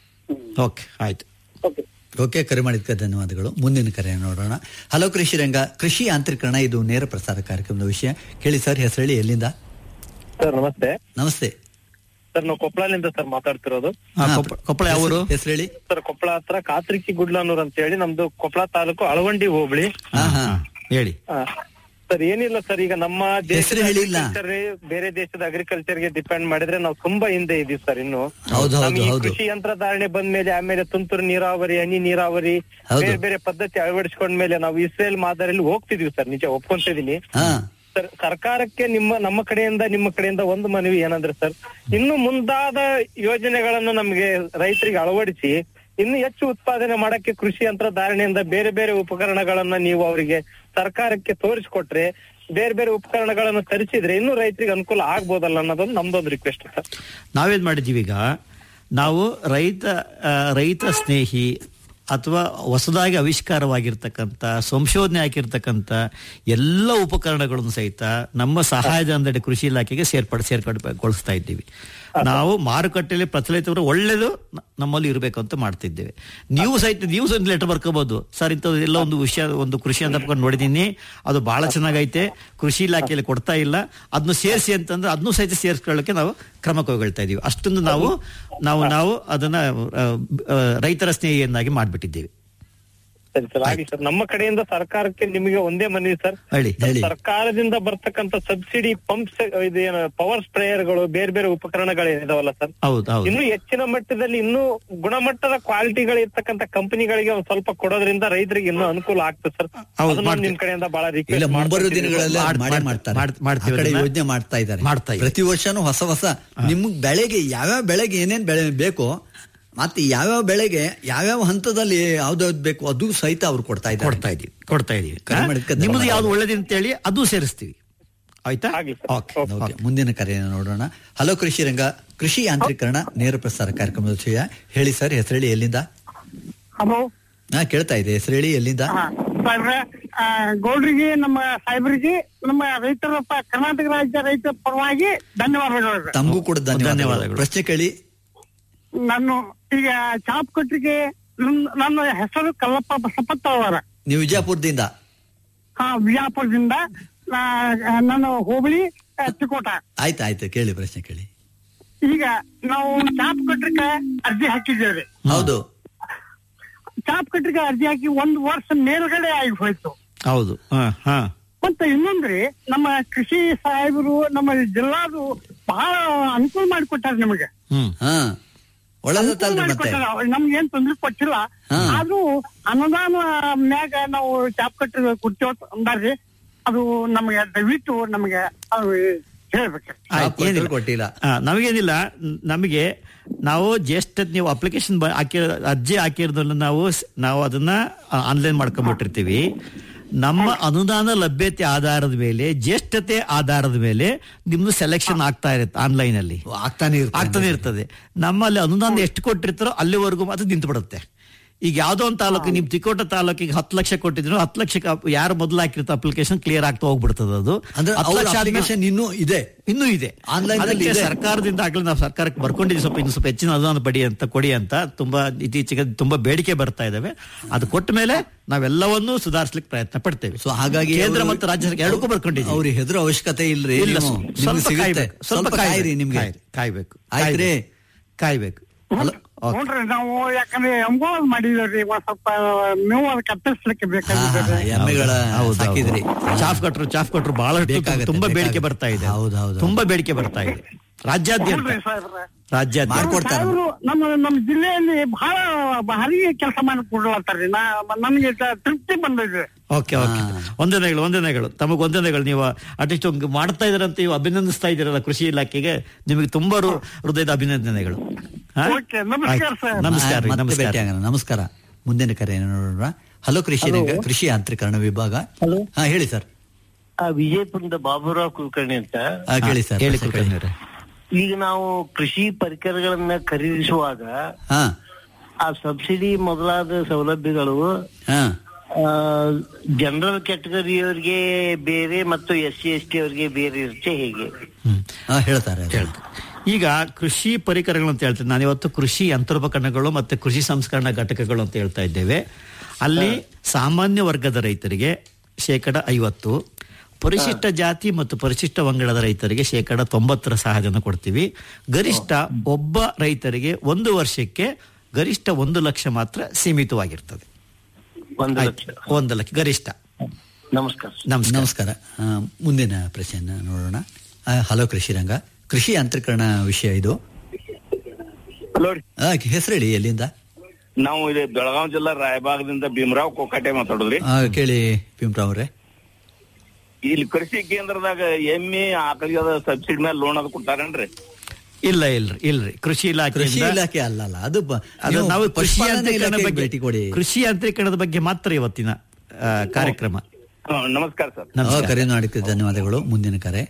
[SPEAKER 6] ಓಕೆ ಆಯ್ತು
[SPEAKER 7] ಓಕೆ
[SPEAKER 5] ಓಕೆ ಕರೆ ಮಾಡಿದ್ಕೆ ಧನ್ಯವಾದಗಳು ಮುಂದಿನ ಕರೆ ನೋಡೋಣ ಹಲೋ ಕೃಷಿ ರಂಗ ಕೃಷಿ ಯಾಂತ್ರೀಕರಣ ಇದು ನೇರ ಪ್ರಸಾರ ಕಾರ್ಯಕ್ರಮದ ವಿಷಯ ಕೇಳಿ ಸರ್ ಹೆಸರು ಹೇಳಿ ಎಲ್ಲಿಂದ
[SPEAKER 8] ಸರ್ ನಮಸ್ತೆ
[SPEAKER 5] ನಮಸ್ತೆ
[SPEAKER 8] ಸರ್ ನಾವು ಕೊಪ್ಪಳದಿಂದ ಸರ್ ಮಾತಾಡ್ತಿರೋದು
[SPEAKER 6] ಹಾ, ಕೊಪ್ಪ- ಕೊಪ್ಪಳ ಯಾವ ಊರು?
[SPEAKER 5] ಹೆಸರು ಹೇಳಿ
[SPEAKER 8] ಸರ್ ಕೊಪ್ಪಳ ಹತ್ರ ಕಾತ್ರಿಕಿ ಗುಡ್ಲನೂರ್ ಅಂತ ಹೇಳಿ ನಮ್ದು ಕೊಪ್ಪಳ ತಾಲೂಕು ಅಳವಂಡಿ ಹೋಬಳಿ
[SPEAKER 5] ಹಾ ಹಾ
[SPEAKER 6] ಹೇಳಿ
[SPEAKER 8] ಆ, ಸರ್ ಏನಿಲ್ಲ ಸರ್ ಈಗ ನಮ್ಮ
[SPEAKER 5] ಹೆಸ್ರು ಹೇಳಿಲ್ಲ.
[SPEAKER 8] agriculture ಬೇರೆ ದೇಶದ ಅಗ್ರಿಕಲ್ಚರ್ ಗೆ ಡಿಪೆಂಡ್ ಮಾಡಿದ್ರೆ ನಾವು ತುಂಬಾ ಹಿಂದೆ ಇದೀವಿ ಸರ್ ಇನ್ನು
[SPEAKER 5] ಹೌದು, ಹೌದು,
[SPEAKER 8] ನಮ್ಗೆ ಈ
[SPEAKER 5] ಹೌದು.
[SPEAKER 8] ಕೃಷಿ ಯಂತ್ರಧಾರಣೆ ಬಂದ್ಮೇಲೆ ಆಮೇಲೆ ತುಂತುರು ನೀರಾವರಿ ಹನಿ ನೀರಾವರಿ
[SPEAKER 5] ಹೌದು.
[SPEAKER 8] ಬೇರೆ ಬೇರೆ ಪದ್ಧತಿ ಅಳವಡಿಸ್ಕೊಂಡ್ಮೇಲೆ ನಾವು ಇಸ್ರೇಲ್ ಮಾದರಿಯಲ್ಲಿ ಹೋಗ್ತಿದೀವಿ ಸರ್ ನಿಜ ಒಪ್ಕೊಂತಿದೀನಿ
[SPEAKER 5] ಹಾ
[SPEAKER 8] ಸರ್ ಸರ್ಕಾರಕ್ಕೆ ನಿಮ್ಮ ನಮ್ಮ ಕಡೆಯಿಂದ ನಿಮ್ಮ ಕಡೆಯಿಂದ ಒಂದು ಮನವಿ ಏನಂದ್ರೆ ಸರ್ ಇನ್ನು ಮುಂದಾದ ಯೋಜನೆಗಳನ್ನು ನಮಗೆ ರೈತರಿಗೆ ಅಳವಡಿಸಿ ಇನ್ನು ಹೆಚ್ಚು ಉತ್ಪಾದನೆ ಮಾಡಕ್ಕೆ ಕೃಷಿ ಯಂತ್ರಧಾರಣೆಯಿಂದ ಬೇರೆ ಬೇರೆ ಉಪಕರಣಗಳನ್ನ ನೀವು ಅವರಿಗೆ ಸರ್ಕಾರಕ್ಕೆ ತೋರಿಸ್ಕೊಟ್ರೆ ಬೇರೆ ಬೇರೆ ಉಪಕರಣಗಳನ್ನು ತರಿಸಿದ್ರೆ ಇನ್ನೂ ರೈತರಿಗೆ ಅನುಕೂಲ ಆಗ್ಬೋದಲ್ಲ ಅನ್ನೋದೊಂದು ನಮ್ದೊಂದು ರಿಕ್ವೆಸ್ಟ್ ಸರ್
[SPEAKER 6] ನಾವೇನ್ ಮಾಡಿದ್ದೀವಿ ಈಗ ನಾವು ರೈತ ಆ, ರೈತ ಸ್ನೇಹಿ ಅಥವಾ ಹೊಸದಾಗಿ ಆವಿಷ್ಕಾರವಾಗಿರ್ತಕ್ಕಂಥ ಸಂಶೋಧನೆ ಆಗಿರ್ತಕ್ಕಂಥ ಎಲ್ಲ ಉಪಕರಣಗಳನ್ನು ಸಹಿತ ನಮ್ಮ ಸಹಾಯಧನದಡಿ ಕೃಷಿ ಇಲಾಖೆಗೆ ಸೇರ್ಪಡೆ ಸೇರ್ಪಡೆಗೊಳಿಸ್ತಾ ಇದ್ದೀವಿ ನಾವು ಮಾರುಕಟ್ಟೆಯಲ್ಲಿ ಪ್ರಚಲಿತವರು ಒಳ್ಳೇದು ನ- ನಮ್ಮಲ್ಲಿ ಇರಬೇಕು ಅಂತ ಮಾಡ್ತಿದ್ದೇವೆ ನೀವು ಸಹಿತ ನೀವು ಸಹಿತ ಲೆಟರ್ ಬರ್ಕೋಬಹುದು ಸರ್ ಇಂಥದ್ದು ಎಲ್ಲ ಒಂದು ವಿಷಯ ಒಂದು ಕೃಷಿ ಅಂತ ಬರ್ಕೊಂಡು ನೋಡಿದೀನಿ ಅದು ಬಹಳ ಚೆನ್ನಾಗೈತೆ ಕೃಷಿ ಇಲಾಖೆಯಲ್ಲಿ ಕೊಡ್ತಾ ಇಲ್ಲ ಅದನ್ನು ಸೇರಿಸಿ ಅಂತಂದ್ರೆ ಅದನ್ನು ಸಹಿತ ಸೇರಿಸ್ಕೊಳ್ಳೋಕೆ ನಾವು ಕ್ರಮ ಕೈಗೊಳ್ತಾ ಇದೀವಿ ಅಷ್ಟೊಂದು ನಾವು ನಾವು ನಾವು ಅದನ್ನ ಆ, ಆ, ರೈತರ ಸ್ನೇಹಿಯನ್ನಾಗಿ ಮಾಡ್ಬಿಟ್ಟಿದ್ದೀವಿ
[SPEAKER 8] ಸರಿ ಸರ್ ಆಗಿ ಸರ್ ನಮ್ಮ ಕಡೆಯಿಂದ ಸರ್ಕಾರಕ್ಕೆ ನಿಮಗೆ ಒಂದೇ ಮನವಿ ಸರ್
[SPEAKER 6] ಹೇಳಿ
[SPEAKER 5] ಹೇಳಿ
[SPEAKER 8] ಸರ್ಕಾರದಿಂದ ಬರ್ತಕ್ಕಂಥ ಸಬ್ಸಿಡಿ ಪಂಪ್ಸ್ ಇದೇನು ಪವರ್ ಸ್ಪ್ರೇಯರ್ಗಳು ಬೇರೆ ಬೇರೆ ಉಪಕರಣಗಳು ಇದಾವಲ್ಲ ಸರ್
[SPEAKER 6] ಹೌದು ಹೌದು
[SPEAKER 8] ಇನ್ನು ಹೆಚ್ಚಿನ ಮಟ್ಟದಲ್ಲಿ ಇನ್ನೂ ಗುಣಮಟ್ಟದ ಕ್ವಾಲಿಟಿಗಳು ಇರ್ತಕ್ಕಂಥ ಕಂಪನಿಗಳಿಗೆ ಒಂದ್ ಸ್ವಲ್ಪ ಕೊಡೋದ್ರಿಂದ ರೈತರಿಗೆ ಇನ್ನೂ ಅನುಕೂಲ ಆಗ್ತದೆ ಸರ್
[SPEAKER 6] ಹೌದು,
[SPEAKER 8] ಅದನ್ನ
[SPEAKER 6] ಮಾಡ್ತೀವಿ.
[SPEAKER 8] ನಿಮ್ ಕಡೆಯಿಂದ ಬಹಳ
[SPEAKER 5] ಇಲ್ಲ
[SPEAKER 8] ರಿಕ್ವೆಸ್ಟ್
[SPEAKER 5] ಮುಂಬರುವ ದಿನಗಳಲ್ಲಿ
[SPEAKER 6] ಮಾಡ್-
[SPEAKER 5] ಮಾಡೇ
[SPEAKER 6] ಮಾಡ್-
[SPEAKER 5] ಮಾಡ್ತಾರೆ
[SPEAKER 6] ಮಾಡ್- ಮಾಡ್ತೀವಿ
[SPEAKER 5] ಆ ಕಡೆ
[SPEAKER 6] ಅದನ್ನ.
[SPEAKER 5] ಯೋಜನೆ ಮಾಡ್ತಾ ಇದ್ದಾರೆ
[SPEAKER 6] ಮಾಡ್ತಾ ಇದ್ದಾರೆ.
[SPEAKER 5] ಪ್ರತಿ ವರ್ಷನೂ ಹೊಸ ಹೊಸ ನಿಮ್ಗ್ ಬೆಳೆಗೆ ಯಾವ್ಯಾವ ಬೆಳೆಗೆ ಏನೇನ್ ಬೆಳೆ ಬೇಕು ಮತ್ತೆ ಯಾವ್ಯಾವ ಬೆಳೆಗೆ ಯಾವ್ಯಾವ ಹಂತದಲ್ಲಿ ಯಾವ್ದಾವ್ದು ಬೇಕು ಅದು ಸಹಿತ ಅವ್ರು ಕೊಡ್ತಾ ಇದ್ದಾರೆ
[SPEAKER 6] ಕೊಡ್ತಾ ಇದೀವಿ ಕೊಡ್ತಾ ಇದೀವಿ
[SPEAKER 5] ಕರೆ ಮಾಡಿದ್ಕೆ
[SPEAKER 6] ನಿಮ್ಮದು
[SPEAKER 5] ಧನ್ಯವಾದ.
[SPEAKER 6] ಯಾವ್ದು ಒಳ್ಳೇದು ಅಂತೇಳಿ ಅದು ಸೇರಿಸ್ತೀವಿ ಆಯ್ತಾ
[SPEAKER 8] ಆಗ್ಲಿ ಸರ್.
[SPEAKER 6] ಓಕೆ
[SPEAKER 5] ಓಕೆ ಮುಂದಿನ ಕರೆಯನ್ನು ನೋಡೋಣ ಹಲೋ ಕೃಷಿ ರಂಗ ಕೃಷಿ ಯಾಂತ್ರೀಕರಣ ನೇರ ಪ್ರಸಾರ ಕಾರ್ಯಕ್ರಮದ ವಿಷಯ ಹೇಳಿ ಸರ್ ಹೆಸರೇಳಿ ಎಲ್ಲಿಂದ
[SPEAKER 7] ಹಲೋ
[SPEAKER 5] ಹಾ ಕೇಳ್ತಾ ಇದೆ ಹೆಸರೇಳಿ ಎಲ್ಲಿಂದ
[SPEAKER 7] ಸಾಹೇಬ್ರೆ ಆ, ಗೌಡ್ರಿಗೆ ನಮ್ಮ ಸಾಹೇಬರಿಗೆ ನಮ್ಮ ರೈತರ ಪ- ಕರ್ನಾಟಕ ರಾಜ್ಯ ರೈತರ ಪರವಾಗಿ ಧನ್ಯವಾದಗಳು
[SPEAKER 5] ತಮಗೂ ಕೂಡ ಧನ್ಯವಾದಗಳು
[SPEAKER 6] ಧನ್ಯವಾದಗಳು.
[SPEAKER 5] ಪ್ರಶ್ನೆ ಕೇಳಿ
[SPEAKER 7] ನಾನು ಈಗ ಚಾಪ್ ಕೊಟ್ರಿಗೆ ನನ್- ನನ್ನ ಹೆಸರು ಕಲ್ಲಪ್ಪ ಬಸಪ್ಪತ್ತ ಅವರ
[SPEAKER 5] ನೀವು ವಿಜಯಪುರದಿಂದ
[SPEAKER 7] ಹಾ ಬಿಜಾಪುರದಿಂದ ನಾ- ನಾನು ಹೋಬಳಿ ಆ, ಚಿಕ್ಕೋಟ
[SPEAKER 5] ಆಯ್ತು ಆಯ್ತು ಕೇಳಿ ಪ್ರಶ್ನೆ ಕೇಳಿ
[SPEAKER 7] ಈಗ ನಾವು ಚಾಪ್ ಕಟ್ರಿಕೆ ಅರ್ಜಿ ಹಾಕಿದ್ದೇವೆ
[SPEAKER 5] ಹೌದು
[SPEAKER 7] ಚಾಪ್ ಕಟ್ರಿಕೆ ಅರ್ಜಿ ಹಾಕಿ ಒಂದು ವರ್ಷ ಮೇಲ್ಗಡೆ ಆಗಿ ಹೋಯ್ತು
[SPEAKER 6] ಹೌದು ಹಾ ಹಾ
[SPEAKER 7] ಮತ್ತೆ ಇನ್ನೊಂದ್ರಿ ನಮ್ಮ ಕೃಷಿ ಸಾಹೇಬರು ನಮ್ಮ ಜಿಲ್ಲಾದು ಬಹಳ ಅನುಕೂಲ ಮಾಡಿಕೊಟ್ಟಾರ ನಮಗೆ
[SPEAKER 6] ಹ್ಮ್
[SPEAKER 5] ಹಾ
[SPEAKER 7] ಅನುಕೂಲ
[SPEAKER 5] ಒಳ್ಳೆದತ್ತಲ್ರಿ ಮತ್ತೆ
[SPEAKER 7] ಮಾಡಿಕೊಟ್ಟಾರ ನಮ್ಗೆ ಏನ್ ತೊಂದ್ರೆ ಕೊಟ್ಟಿಲ್ಲ
[SPEAKER 5] ಹಾ.
[SPEAKER 7] ಆದ್ರೂ ಅನುದಾನ ಮ್ಯಾಗ ನಾವು ಚಾಪ್ ಕಟ್ಟಿ ಕೊಡ್ತೀವ ಅಂದಾರ್ರಿ ಅದು ನಮಗೆ ದಯವಿಟ್ಟು ನಮಗೆ ಅದು ಹೇಳ್ಬೇಕು
[SPEAKER 6] ಆಯ್ತು,
[SPEAKER 5] ಕೊಟ್ಟರು
[SPEAKER 6] ಏನಿಲ್ಲ.
[SPEAKER 5] ಕೊಟ್ಟಿಲ್ಲ
[SPEAKER 6] ಆ, ನಮಗೇನಿಲ್ಲ ನ್- ನಮಗೆ ನಾವು ಜಸ್ಟ್ ನೀವು ಅಪ್ಲಿಕೇಶನ್ ಹಾಕಿ ಅರ್ಜಿ ಹಾಕಿರೋದನ್ನ ನಾವು ಸ್- ನಾವು ಅದನ್ನ ಆನ್ಲೈನ್ ಮಾಡ್ಕೊಂಡ್ಬಿಟ್ಟಿರ್ತೀವಿ ನಮ್ಮ ಅನುದಾನ ಲಭ್ಯತೆ ಆಧಾರದ ಮೇಲೆ ಜ್ಯೇಷ್ಠತೆ ಆಧಾರದ ಮೇಲೆ ನಿಮ್ದು ಸೆಲೆಕ್ಷನ್ ಆಗ್ತಾ ಇರುತ್ತೆ ಆನ್ಲೈನ್ ಅಲ್ಲಿ
[SPEAKER 5] ಆಗ್ತಾನೆ ಇರ್ತದೆ.
[SPEAKER 6] ಆಗ್ತಾನೆ ಇರ್ತದೆ ನಮ್ಮಲ್ಲಿ ಅನುದಾನ ಎಷ್ಟು ಕೊಟ್ಟಿರ್ತಾರೋ ಅಲ್ಲಿವರೆಗೂ ಮಾತ್ರ ನಿಂತು ಬಿಡುತ್ತೆ ಈಗ ಯಾವ್ದೋ ಒಂದು ತಾಲೂಕು ನಿಮ್ ತಿಕೋಟ ತಾಲೂಕಿಗೆ ಹತ್ತು ಲಕ್ಷ ಕೊಟ್ಟಿದ್ರು ಹತ್ತು ಲಕ್ಷಕ್ಕೆ ಅಪ್- ಯಾರು ಮೊದಲು ಹಾಕಿರ್ತ ಅಪ್ಲಿಕೇಶನ್ ಕ್ಲಿಯರ್ ಆಗ್ತಾ ಹೋಗ್ಬಿಡ್ತದೆ ಅದು
[SPEAKER 5] ಅಂದ್ರೆ
[SPEAKER 6] ಹತ್ತು
[SPEAKER 5] ಅವ್ರ
[SPEAKER 6] ಲಕ್ಷ ಆದ್ಮೇಲೆ-
[SPEAKER 5] ಅಪ್ಲಿಕೇಶನ್ ಇನ್ನೂ ಇದೆ
[SPEAKER 6] ಇನ್ನೂ ಇದೆ
[SPEAKER 5] Online ಅಲ್ಲಿ
[SPEAKER 6] ಅದಕ್ಕೆ
[SPEAKER 5] ಇದೆ.
[SPEAKER 6] ಸರ್ಕಾರದಿಂದ ಆಗ್ಲೇ ನಾವು ಸರ್ಕಾರಕ್ಕೆ ಬರ್ಕೊಂಡಿದ್ದೀವಿ ಸ್ವಲ್ಪ ಇನ್ನು ಸ್ವಲ್ಪ ಹೆಚ್ಚಿನ ಅನುದಾನ ಪಡಿ ಅಂತ ಕೊಡಿ ಅಂತ ತುಂಬಾ ಇತ್ತೀಚೆಗೆ ತುಂಬಾ ಬೇಡಿಕೆ ಬರ್ತಾ ಇದಾವೆ ಅದು ಕೊಟ್ಟ ಮೇಲೆ ನಾವೆಲ್ಲವನ್ನೂ ಸುಧಾರಿಸಲಿಕ್ಕೆ ಪ್ರಯತ್ನ ಪಡ್ತೇವೆ
[SPEAKER 5] ಸೊ ಹಾಗಾಗಿ
[SPEAKER 6] ಕೇಂದ್ರ
[SPEAKER 5] ಅವ್ರು-
[SPEAKER 6] ಮತ್ತು ರಾಜ್ಯ ಸರ್ಕಾರ ಎರಡಕ್ಕೂ ಬರ್ಕೊಂಡಿದ್ದೀವಿ
[SPEAKER 5] ಅವ್ರಿಗೆ ಹೆದರೋ ಅವಶ್ಯಕತೆ ಇಲ್ರಿ
[SPEAKER 6] ಇಲ್ಲ
[SPEAKER 5] ನೀವು-
[SPEAKER 6] ಸ್ವಲ್ಪ
[SPEAKER 5] ನಿಮ್ಗೆ ಸಿಗುತ್ತೆ
[SPEAKER 6] ಕಾಯ್ಬೇಕು
[SPEAKER 5] ಸ್ವಲ್ಪ ಕಾಯಿರಿ ನಿಮ್ಗೆ
[SPEAKER 6] ಕಾಯ್ರಿ, ಕಾಯ್ಬೇಕು
[SPEAKER 5] ಆಯ್ತ್ರಿ
[SPEAKER 6] ಕಾಯ್ಬೇಕು
[SPEAKER 5] ಹಲೋ
[SPEAKER 6] ಓಕೆ.
[SPEAKER 7] ನೋಡ್ರಿ ನಾವು ಯಾಕಂದ್ರೆ ಎಂಬೋಲ್ ಮಾಡಿದ್ರಿ ಒಂದ್ ಸ್ವಲ್ಪ ಮೇವು ಅದು ಕತ್ತರಿಸ್ಲಿಕ್ಕೆ
[SPEAKER 5] ಹಾ,
[SPEAKER 7] ಬೇಕಾಗಿದ್ದಾರೆ
[SPEAKER 5] ಎಮ್ಮೆಗಳ
[SPEAKER 6] ಹೌದು, ಹೌದು.
[SPEAKER 5] ಸಾಕಿದ್ರಿ
[SPEAKER 6] ಚಾಫ್ ಕಟ್ರು ಚಾಫ್ ಕಟ್ರು ಬಹಳಷ್ಟು
[SPEAKER 5] ಬೇಕಾಗತ್ತೆ,
[SPEAKER 6] ತುಂಬಾ ಬೇಡಿಕೆ
[SPEAKER 5] ಬೇಕಾಗತ್ತೆ.
[SPEAKER 6] ಬರ್ತಾ ಇದೆ
[SPEAKER 5] ಹೌದು, ಹೌದು.
[SPEAKER 6] ತುಂಬಾ ಬೇಡಿಕೆ ಬರ್ತಾ ಇದೆ ರಾಜ್ಯಾದ್ಯಂತ
[SPEAKER 7] ನೋಡ್ರಿ ಸಾಹೇಬ್ರೆ
[SPEAKER 6] ರಾಜ್ಯಾದ್ಯಂತ
[SPEAKER 5] ಮಾಡ್ಕೊಡ್ತಾರೆ.
[SPEAKER 7] ಸಾಹೇಬ್ರು ನಮ್ಮ ನಮ್ಮ ಜಿಲ್ಲೆಯಲ್ಲಿ ಬಹಳ ಭಾರಿ ಕೆಲಸ ಮಾಡಿ ಕೊಡ್ಲತ್ತಾರ್ರಿ ನಾ ನನಗೆ ತ- ತೃಪ್ತಿ ಬಂದಿದೆ
[SPEAKER 6] ಓಕೆ ಓಕೆ ವಂದನೆಗಳು ವಂದನೆಗಳು ತಮಗೆ ವಂದನೆಗಳು ನೀವು ಅಟ್ಲೀಸ್ಟ್ ಮಾಡ್ತಾ ಇದ್ರಂತ ನೀವು ಅಭಿನಂದಿಸ್ತಾ ಇದ್ದೀರಲ್ಲ ಕೃಷಿ ಇಲಾಖೆಗೆ ನಿಮಗೆ ತುಂಬಾ ಹೃ- ಹೃದಯದ ಅಭಿನಂದನೆಗಳು ಹಾ?
[SPEAKER 7] ಓಕೆ, ನಮಸ್ಕಾರ
[SPEAKER 6] ಆಯ್ತು.
[SPEAKER 7] ಸರ್.
[SPEAKER 6] ನಮಸ್ಕಾರ ರೀ,
[SPEAKER 5] ಮತ್ತೆ
[SPEAKER 6] ನಮಸ್ಕಾರ
[SPEAKER 5] ಭೇಟಿಯಾಗೋಣ ನಮಸ್ಕಾರ ಮುಂದಿನ ಕರೆಯನ್ನು ನೋಡೋಣ ಹಲೋ ಕೃಷಿ ರಂಗ ಕೃಷಿ ಯಾಂತ್ರೀಕರಣ ವಿಭಾಗ
[SPEAKER 9] ಹಲೋ
[SPEAKER 5] ಹಾ ಹೇಳಿ ಸರ್
[SPEAKER 9] ಆ, ವಿಜಯಪುರದ ಬಾಬುರಾವ್ ಕುಲಕರ್ಣಿ ಅಂತ
[SPEAKER 5] ಹಾ, ಕೇಳಿ ಸರ್
[SPEAKER 6] ಹೇಳಿ
[SPEAKER 5] ಪ್ರಶ್ನೆ
[SPEAKER 6] ಕುಲಕರ್ಣಿ ಅವರೇ.
[SPEAKER 9] ಈಗ ನಾವು ಕೃಷಿ ಪರಿಕರಗಳನ್ನ ಖರೀದಿಸುವಾಗ
[SPEAKER 5] ಹಾ
[SPEAKER 9] ಆ ಸಬ್ಸಿಡಿ ಮೊದಲಾದ ಸೌಲಭ್ಯಗಳು
[SPEAKER 5] ಹಾ
[SPEAKER 9] ಜನರಲ್ ಕ್ಯಾಟಗರಿಯವರಿಗೆ ಬೇರೆ ಮತ್ತು ಎಸ್ ಸಿ ಎಸ್ ಟಿ ಅವರಿಗೆ ಬೇರೆ ಇರುತ್ತೆ ಹೇಗೆ
[SPEAKER 6] ಹ್ಮ್.
[SPEAKER 5] ಹಾ ಹೇಳ್ತಾರೆ ಅದು.
[SPEAKER 6] ಹೇಳ್ತೆ. ಈಗ ಕೃಷಿ ಪರಿಕರಗಳು ಅಂತ ಹೇಳ್ತೇನೆ ನಾನು ಇವತ್ತು ಕೃಷಿ ಯಂತ್ರೋಪಕರಣಗಳು ಮತ್ತೆ ಕೃಷಿ ಸಂಸ್ಕರಣಾ ಘಟಕಗಳು ಅಂತ ಹೇಳ್ತಾ ಇದ್ದೇವೆ ಅಲ್ಲಿ ಸಾಮಾನ್ಯ ವರ್ಗದ ರೈತರಿಗೆ ಶೇಕಡ ಐವತ್ತು ಪರಿಶಿಷ್ಟ ಜಾತಿ ಮತ್ತು ಪರಿಶಿಷ್ಟ ಪಂಗಡದ ರೈತರಿಗೆ ಶೇಕಡ ತೊಂಬತ್ತರ ಸಹಾಯಧನ ಕೊಡ್ತೀವಿ ಗರಿಷ್ಠ ಒಬ್ಬ ರೈತರಿಗೆ ಒಂದು ವರ್ಷಕ್ಕೆ ಗರಿಷ್ಠ ಒಂದು ಲಕ್ಷ ಮಾತ್ರ ಸೀಮಿತವಾಗಿರ್ತದೆ
[SPEAKER 9] ಒಂದು
[SPEAKER 6] ಆಯ್ತು.
[SPEAKER 9] ಲಕ್ಷ
[SPEAKER 6] ಒಂದು ಲಕ್ಷ ಗರಿಷ್ಠ
[SPEAKER 9] ನಮಸ್ಕಾರ
[SPEAKER 2] ನಮಸ್ಕಾರ
[SPEAKER 5] ನಮಸ್ಕಾರ ಆ, ಮುಂದಿನ ಪ್ರಶ್ನೆಯನ್ನ ನೋಡೋಣ ಆ, ಹಲೋ ಕೃಷಿ ರಂಗ ಕೃಷಿ ಯಾಂತ್ರೀಕರಣ ವಿಷಯ ಇದು
[SPEAKER 10] ಹಲೋ ರೀ
[SPEAKER 5] ಆ, ಹೆಸರು ಹೇಳಿ ಎಲ್ಲಿಂದ
[SPEAKER 10] ನಾವು ಇಲ್ಲಿ ಬೆಳಗಾವಿ ಜಿಲ್ಲಾ ರಾಯಬಾಗದಿಂದ ಭೀಮರಾವ್ ಕೋಕಾಟೆ ಮಾತಾಡೋದ್ರಿ
[SPEAKER 5] ಆ, ಕೇಳಿ ಭೀಮರಾವ್ ಅವ್ರೆ
[SPEAKER 10] ಇಲ್ಲಿ ಕೃಷಿ ಕೇಂದ್ರದಾಗ ಎಮ್ಮೆ ಆಕಳಿಗೆ ಸಬ್ಸಿಡಿ ಮೇಲೆ ಲೋನ್ ಅದು ಕೊಡ್ತಾರೇನ್ರಿ
[SPEAKER 6] ಇಲ್ಲ ಇಲ್ರಿ ಇಲ್ರಿ ಕೃಷಿ
[SPEAKER 5] ಕೃಷಿ
[SPEAKER 6] ಇಲಾಖೆ
[SPEAKER 5] ಇಲಾಖೆ ಅಲ್ಲಲ್ಲ ಅದು ಬ-
[SPEAKER 6] ಅದು
[SPEAKER 5] ನೀವು
[SPEAKER 6] ನಾವು ಕೃಷಿ
[SPEAKER 5] ಪಶುಪಾಲನಾ
[SPEAKER 6] ಯಾಂತ್ರೀಕರಣ
[SPEAKER 5] ಇಲಾಖೆಗೆ
[SPEAKER 6] ಬಗ್ಗೆ
[SPEAKER 5] ಭೇಟಿ ಕೊಡಿ
[SPEAKER 6] ಕೃಷಿ ಯಾಂತ್ರೀಕರಣದ ಬಗ್ಗೆ ಮಾತ್ರ ಇವತ್ತಿನ ಆ, ಕಾರ್ಯಕ್ರಮ
[SPEAKER 10] ಹಾ, ನಮಸ್ಕಾರ ಸರ್
[SPEAKER 5] ಆ,
[SPEAKER 6] ನಮಸ್ಕಾರ.
[SPEAKER 5] ಕರೆ ಮಾಡಿದ್ದಕ್ಕೆ ಧನ್ಯವಾದಗಳು ಮುಂದಿನ ಕರೆ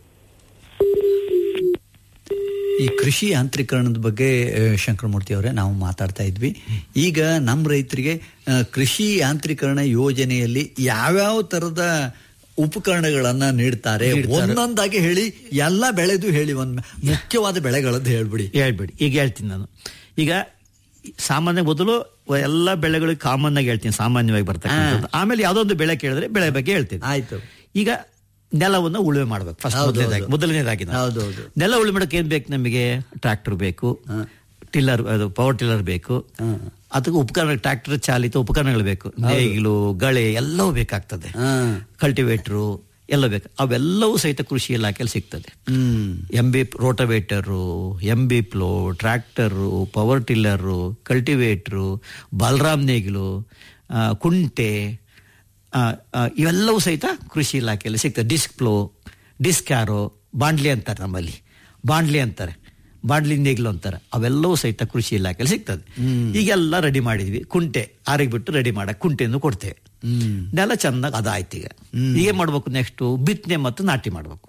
[SPEAKER 5] ಈ ಕೃಷಿ ಯಾಂತ್ರೀಕರಣದ ಬಗ್ಗೆ ಆ, ಶಂಕರಮೂರ್ತಿ ಅವರೇ ನಾವು ಮಾತಾಡ್ತಾ ಇದ್ವಿ ಈಗ ನಮ್ಮ ರೈತರಿಗೆ ಆ, ಕೃಷಿ ಯಾಂತ್ರೀಕರಣ ಯೋಜನೆಯಲ್ಲಿ ಯಾವ್ಯಾವ ತರದ ಉಪಕರಣಗಳನ್ನ ನೀಡ್ತಾರೆ ಒಂದೊಂದಾಗಿ ಹೇಳಿ ಎಲ್ಲ ಬೆಳೆದು ಹೇಳಿ ಒಂದ್ ಮುಖ್ಯವಾದ ಬೆಳೆಗಳದ್ದು ಹೇಳ್ಬಿಡಿ
[SPEAKER 6] ಹೇಳ್ಬೇಡಿ ಈಗ ಹೇಳ್ತೀನಿ ನಾನು ಈಗ ಸಾಮಾನ್ಯ ಮೊದಲು ಎಲ್ಲ ಬೆಳೆಗಳಿಗೆ ಕಾಮನ್ ಆಗಿ ಹೇಳ್ತೀನಿ ಸಾಮಾನ್ಯವಾಗಿ ಬರ್ತಕ್ಕಂಥದ್ದು ಆಮೇಲೆ ಯಾವ್ದೋ ಒಂದು ಬೆಳೆ ಕೇಳಿದ್ರೆ ಬೆಳೆ ಬಗ್ಗೆ ಹೇಳ್ತೀನಿ
[SPEAKER 5] ಆಯ್ತು
[SPEAKER 6] ಈಗ ನೆಲವನ್ನು ಉಳುಮೆ ಮಾಡ್ಬೇಕು ಫಸ್ಟ್
[SPEAKER 5] ಹೌದು,
[SPEAKER 6] ಮೊದಲನೇದಾಗಿ
[SPEAKER 5] ಹೌದು.
[SPEAKER 6] ಮೊದಲನೇದಾಗಿ ನಾವು.
[SPEAKER 5] ಹೌದು, ಹೌದು.
[SPEAKER 6] ನೆಲ ಉಳುಮೆ ಮಾಡಕ್ಕೆ ಏನ್ ಬೇಕು ನಮಗೆ ಟ್ರ್ಯಾಕ್ಟರ್ ಬೇಕು ಟಿಲ್ಲರ್ ಅದು ಪವರ್ ಟಿಲ್ಲರ್ ಬೇಕು ಅದಕ್ಕೆ ಉಪಕರಣ ಟ್ರ್ಯಾಕ್ಟರ್ ಚಾಲಿತ ಉಪಕರಣಗಳು ಬೇಕು ನೇಗಿಲು ಗಳೆ ಎಲ್ಲವೂ ಬೇಕಾಗ್ತದೆ
[SPEAKER 5] ಹಾ.
[SPEAKER 6] ಕಲ್ಟಿವೇಟ್ರು ಎಲ್ಲ ಬೇಕು ಅವೆಲ್ಲವೂ ಸಹಿತ ಕೃಷಿ ಇಲಾಖೆಯಲ್ಲಿ ಸಿಗ್ತದೆ
[SPEAKER 5] ಹ್ಮ್
[SPEAKER 6] M B rotavator M B plough tractor power tiller cultivator Balaram ನೇಗಿಲು ಆ, ಕುಂಟೆ ಆ, ಆ, ಇವೆಲ್ಲವೂ ಸಹಿತ ಕೃಷಿ ಇಲಾಖೆಯಲ್ಲಿ ಸಿಗ್ತದೆ ಡಿಸ್ಕ್ ಪ್ಲೋ ಡಿಸ್ಕ್ ಯಾರೋ ಬಾಂಡ್ಲಿ ಅಂತಾರೆ ನಮ್ಮಲ್ಲಿ ಬಾಂಡ್ಲಿ ಅಂತಾರೆ ಬಾಂಡ್ಲಿ ನೇಗಿಲು ಅಂತಾರೆ ಅವೆಲ್ಲವೂ ಸಹಿತ ಕೃಷಿ ಇಲಾಖೆಯಲ್ಲಿ ಸಿಗ್ತದೆ ಈಗೆಲ್ಲ ರೆಡಿ ಮಾಡಿದ್ವಿ ಕುಂಟೆ ಆರಿಗೆ ಬಿಟ್ಟು ರೆಡಿ ಮಾಡಕ್ಕೆ ಕುಂಟೆಯನ್ನು ಕೊಡ್ತೇವೆ ನೆಲ ಚೆನ್ನಾಗಿ ಅದಾಯ್ತು ಈಗ ಈಗ ಏನ್ ಮಾಡ್ಬೇಕು ನೆಕ್ಸ್ಟ್ ಬಿತ್ತನೆ ಮತ್ತು ನಾಟಿ ಮಾಡ್ಬೇಕು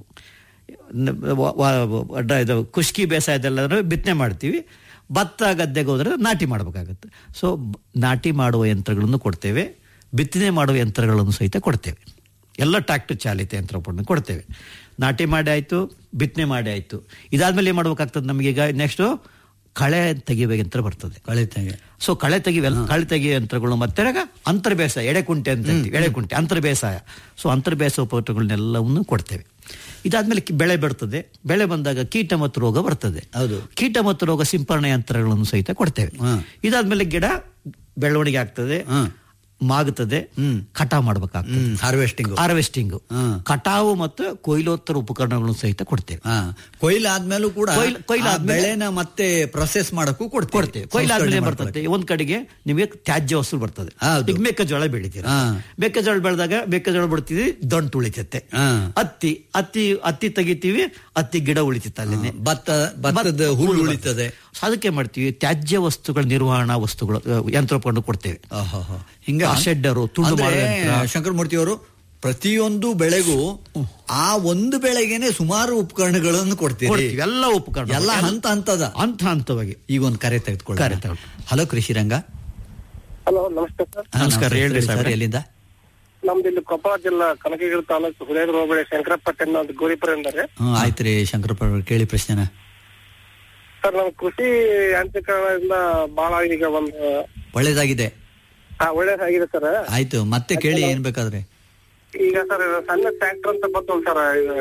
[SPEAKER 6] ನ- ವ- ವ- ವ- ಇದು ಕುಷ್ಕಿ ಬೇಸಾಯದೆಲ್ಲ ಬಿತ್ತನೆ ಮಾಡ್ತೀವಿ ಭತ್ತ ಗದ್ದೆಗೆ ಹೋದ್ರೆ ನಾಟಿ ಮಾಡಬೇಕಾಗತ್ತೆ ಸೊ ಬ- ನಾಟಿ ಮಾಡುವ ಯಂತ್ರಗಳನ್ನು ಕೊಡ್ತೇವೆ ಬಿತ್ತನೆ ಮಾಡುವ ಯಂತ್ರಗಳನ್ನು ಸಹಿತ ಕೊಡ್ತೇವೆ ಎಲ್ಲ ಟ್ರ್ಯಾಕ್ಟರ್ ಚಾಲಿತ ಯಂತ್ರವನ್ನು ಕೊಡ್ತೇವೆ ನಾಟಿ ಮಾಡಿ ಆಯ್ತು ಬಿತ್ತನೆ ಮಾಡಿ ಆಯ್ತು ಇದಾದ್ಮೇಲೆ ಏನ್ ಮಾಡ್ಬೇಕಾಗ್ತದೆ ನಮಗೆ ಈಗ ನೆಕ್ಸ್ಟ್ ಕಳೆ ತೆಗೆಯುವ ಯಂತ್ರ ಬರ್ತದೆ
[SPEAKER 5] ಕಳಿತಾಗೆ
[SPEAKER 6] ಸೊ ಕಳೆ ತೆಗಿವೆ ಕಳೆ ತೆಗೆಯುವ ಯಂತ್ರಗಳು ಮತ್ತೆ ಅಂತರ್ ಬೇಸಾಯ ಎಡೆಕುಂಟೆ ಅಂತ ಹೇಳ್ತೀವಿ ಎಡೆಕುಂಟೆ ಅಂತರ್ ಬೇಸಾಯ ಸೊ ಅಂತರ್ ಬೇಸಾಯ ಉಪಕರಣಗಳನ್ನೆಲ್ಲವನ್ನು ಕೊಡ್ತೇವೆ ಇದಾದ್ಮೇಲೆ ಕಿ- ಬೆಳೆ ಬರ್ತದೆ ಬೆಳೆ ಬಂದಾಗ ಕೀಟ ಮತ್ತು ರೋಗ ಬರ್ತದೆ
[SPEAKER 5] ಹೌದು.
[SPEAKER 6] ಕೀಟ ಮತ್ತು ರೋಗ ಸಿಂಪರಣೆ ಯಂತ್ರಗಳನ್ನು ಸಹಿತ ಕೊಡ್ತೇವೆ
[SPEAKER 5] ಹಾ.
[SPEAKER 6] ಇದಾದ್ಮೇಲೆ ಗಿಡ ಬೆಳವಣಿಗೆ ಆಗ್ತದೆ
[SPEAKER 5] ಹಾ.
[SPEAKER 6] ಮಾಗುತ್ತದೆ ಕಟಾವ್ ಮಾಡ್ಬೇಕಾಗ್ತದೆ
[SPEAKER 5] ಹಾರ್ವೆಸ್ಟಿಂಗ್
[SPEAKER 6] ಹಾರ್ವೆಸ್ಟಿಂಗ್
[SPEAKER 5] ಹಾ.
[SPEAKER 6] ಕಟಾವು ಮತ್ತು ಕೊಯ್ಲೋತ್ತರ ಉಪಕರಣಗಳನ್ನು ಸಹಿತ ಕೊಡ್ತೇವೆ
[SPEAKER 5] ಹಾ ಕೊಯ್ಲು ಆದ್ಮೇಲೂ ಕೂಡ
[SPEAKER 6] ಕೊಯ್ಲು- ಕೊಯ್ಲು
[SPEAKER 5] ಆ
[SPEAKER 6] ಆದ್ಮೇಲೆ-
[SPEAKER 5] ಬೆಳೆನ ಮತ್ತೆ ಪ್ರೊಸೆಸ್ ಮಾಡಕ್ಕೂ ಕೊಡ್ತೇವೆ
[SPEAKER 6] ಕೊಡ್ತೇವೆ ಕೊಯ್ಲಾದ್ಮೇಲೆ ಏನ್
[SPEAKER 5] ಸಂಸ್ಕರಣೆ
[SPEAKER 6] ಬರ್ತದೆ ಒಂದ್ ಕಡೆಗೆ ನಿಮಗೆ ತ್ಯಾಜ್ಯ ವಸ್ತು ಬರ್ತದೆ
[SPEAKER 5] ಹೌದು.
[SPEAKER 6] ಈಗ ಮೆಕ್ಕೆಜೋಳ ಬೆಳಿತೀರ
[SPEAKER 5] ಹಾ.
[SPEAKER 6] ಮೆಕ್ಕೆಜೋಳ ಬೆಳೆದಾಗ ಮೆಕ್ಕೆಜೋಳ ಬಿಡ್ತೀವಿ ದಂಟು ಉಳಿತೈತೆ
[SPEAKER 5] ಹಾ.
[SPEAKER 6] ಹತ್ತಿ ಹತ್ತಿ ಹತ್ತಿ ತೆಗಿತೀವಿ ಹತ್ತಿ ಗಿಡ ಉಳಿತೈತೆ ಅಲ್ಲಿನೆ
[SPEAKER 5] ಭತ್ತ ಭತ್ತದ ಹುಲ್ಲು ಉಳಿತದೆ
[SPEAKER 6] ಸೊ ಅದಕ್ಕೆ ಏನ್ ಮಾಡ್ತೀವಿ ತ್ಯಾಜ್ಯ ವಸ್ತುಗಳ ನಿರ್ವಹಣಾ ವಸ್ತುಗಳು ಅಹ್, ಯಂತ್ರೋಪಕರಣ ಕೊಡ್ತೇವೆ
[SPEAKER 5] ಆಹಾಹಾ. ಹಿಂಗ
[SPEAKER 6] ಆ ಶೆಡ್ಡರು, ತುಂಡು
[SPEAKER 5] ಅಂದ್ರೆ
[SPEAKER 6] ಮಾಡೋ ಯಂತ್ರ.
[SPEAKER 5] ಶಂಕರಮೂರ್ತಿ ಅವರು ಪ್ರತಿಯೊಂದು ಬೆಳೆಗೂ ಆ ಒಂದು ಬೆಳೆಗೆನೆ ಸುಮಾರು ಉಪಕರಣಗಳನ್ನು ಕೊಡ್ತೀರಿ
[SPEAKER 6] ಕೊಡ್ತೀವಿ ಎಲ್ಲ ಉಪಕರಣ
[SPEAKER 5] ಎಲ್ಲ ಹಂತ ಹಂತದ
[SPEAKER 6] ಹಂತ ಹಂತವಾಗಿ
[SPEAKER 5] ಈಗ ಒಂದು ಕರೆ ತೆಗೆದುಕೊಳ್ಳ
[SPEAKER 6] ಕರೆ ತಗೊಳ್ಳಿ.
[SPEAKER 5] ಹಲೋ ಕೃಷಿ ರಂಗ
[SPEAKER 8] ಹಲೋ ನಮಸ್ತೆ ಸರ್
[SPEAKER 5] ಹಾ,
[SPEAKER 6] ನಮಸ್ಕಾರ,
[SPEAKER 5] ನಮಸ್ತೆ
[SPEAKER 6] ಹೇಳ್ರಿ
[SPEAKER 5] ಸರ್,
[SPEAKER 6] ಸಾಹೇಬ್ರೆ.
[SPEAKER 5] ಎಲ್ಲಿಂದ
[SPEAKER 8] ನಮ್ದು ಇಲ್ಲಿ ಕೊಪ್ಪಳ ಜಿಲ್ಲಾ ಕನಕಗಿರಿ ತಾಲೂಕು ಹುಲಿಯಾದ ಹೋಬಳಿ ಶಂಕರಪಟ್ಟೆ ಅನ್ನೋದು ಗೋರಿಪುರ ಎಂದರೆ
[SPEAKER 5] ಹ್ಮ್ ಆಯ್ತು ರೀ ಶಂಕರಪ್ಪ ಅವ್ರು ಕೇಳಿ ಪ್ರಶ್ನೆನ
[SPEAKER 8] ಸರ್ ನಮ್ಮ ಕೃಷಿ ಯಾಂತ್ರಿಕದಿಂದ ಬಹಳ ಈಗ ಒಂದು
[SPEAKER 5] ಒಳ್ಳೇದಾಗಿದೆ
[SPEAKER 8] ಹಾ, ಒಳ್ಳೇದಾಗಿದೆ ಸರ್
[SPEAKER 5] ಆಯ್ತು ಮತ್ತೆ ಕೇಳಿ ಏನ್ ಬೇಕಾದ್ರೆ
[SPEAKER 8] ಈಗ ಸರ್ ಸಣ್ಣ ಟ್ರ್ಯಾಕ್ಟರ್ ಅಂತ ಬರ್ತಲ್ಲ ಸರ್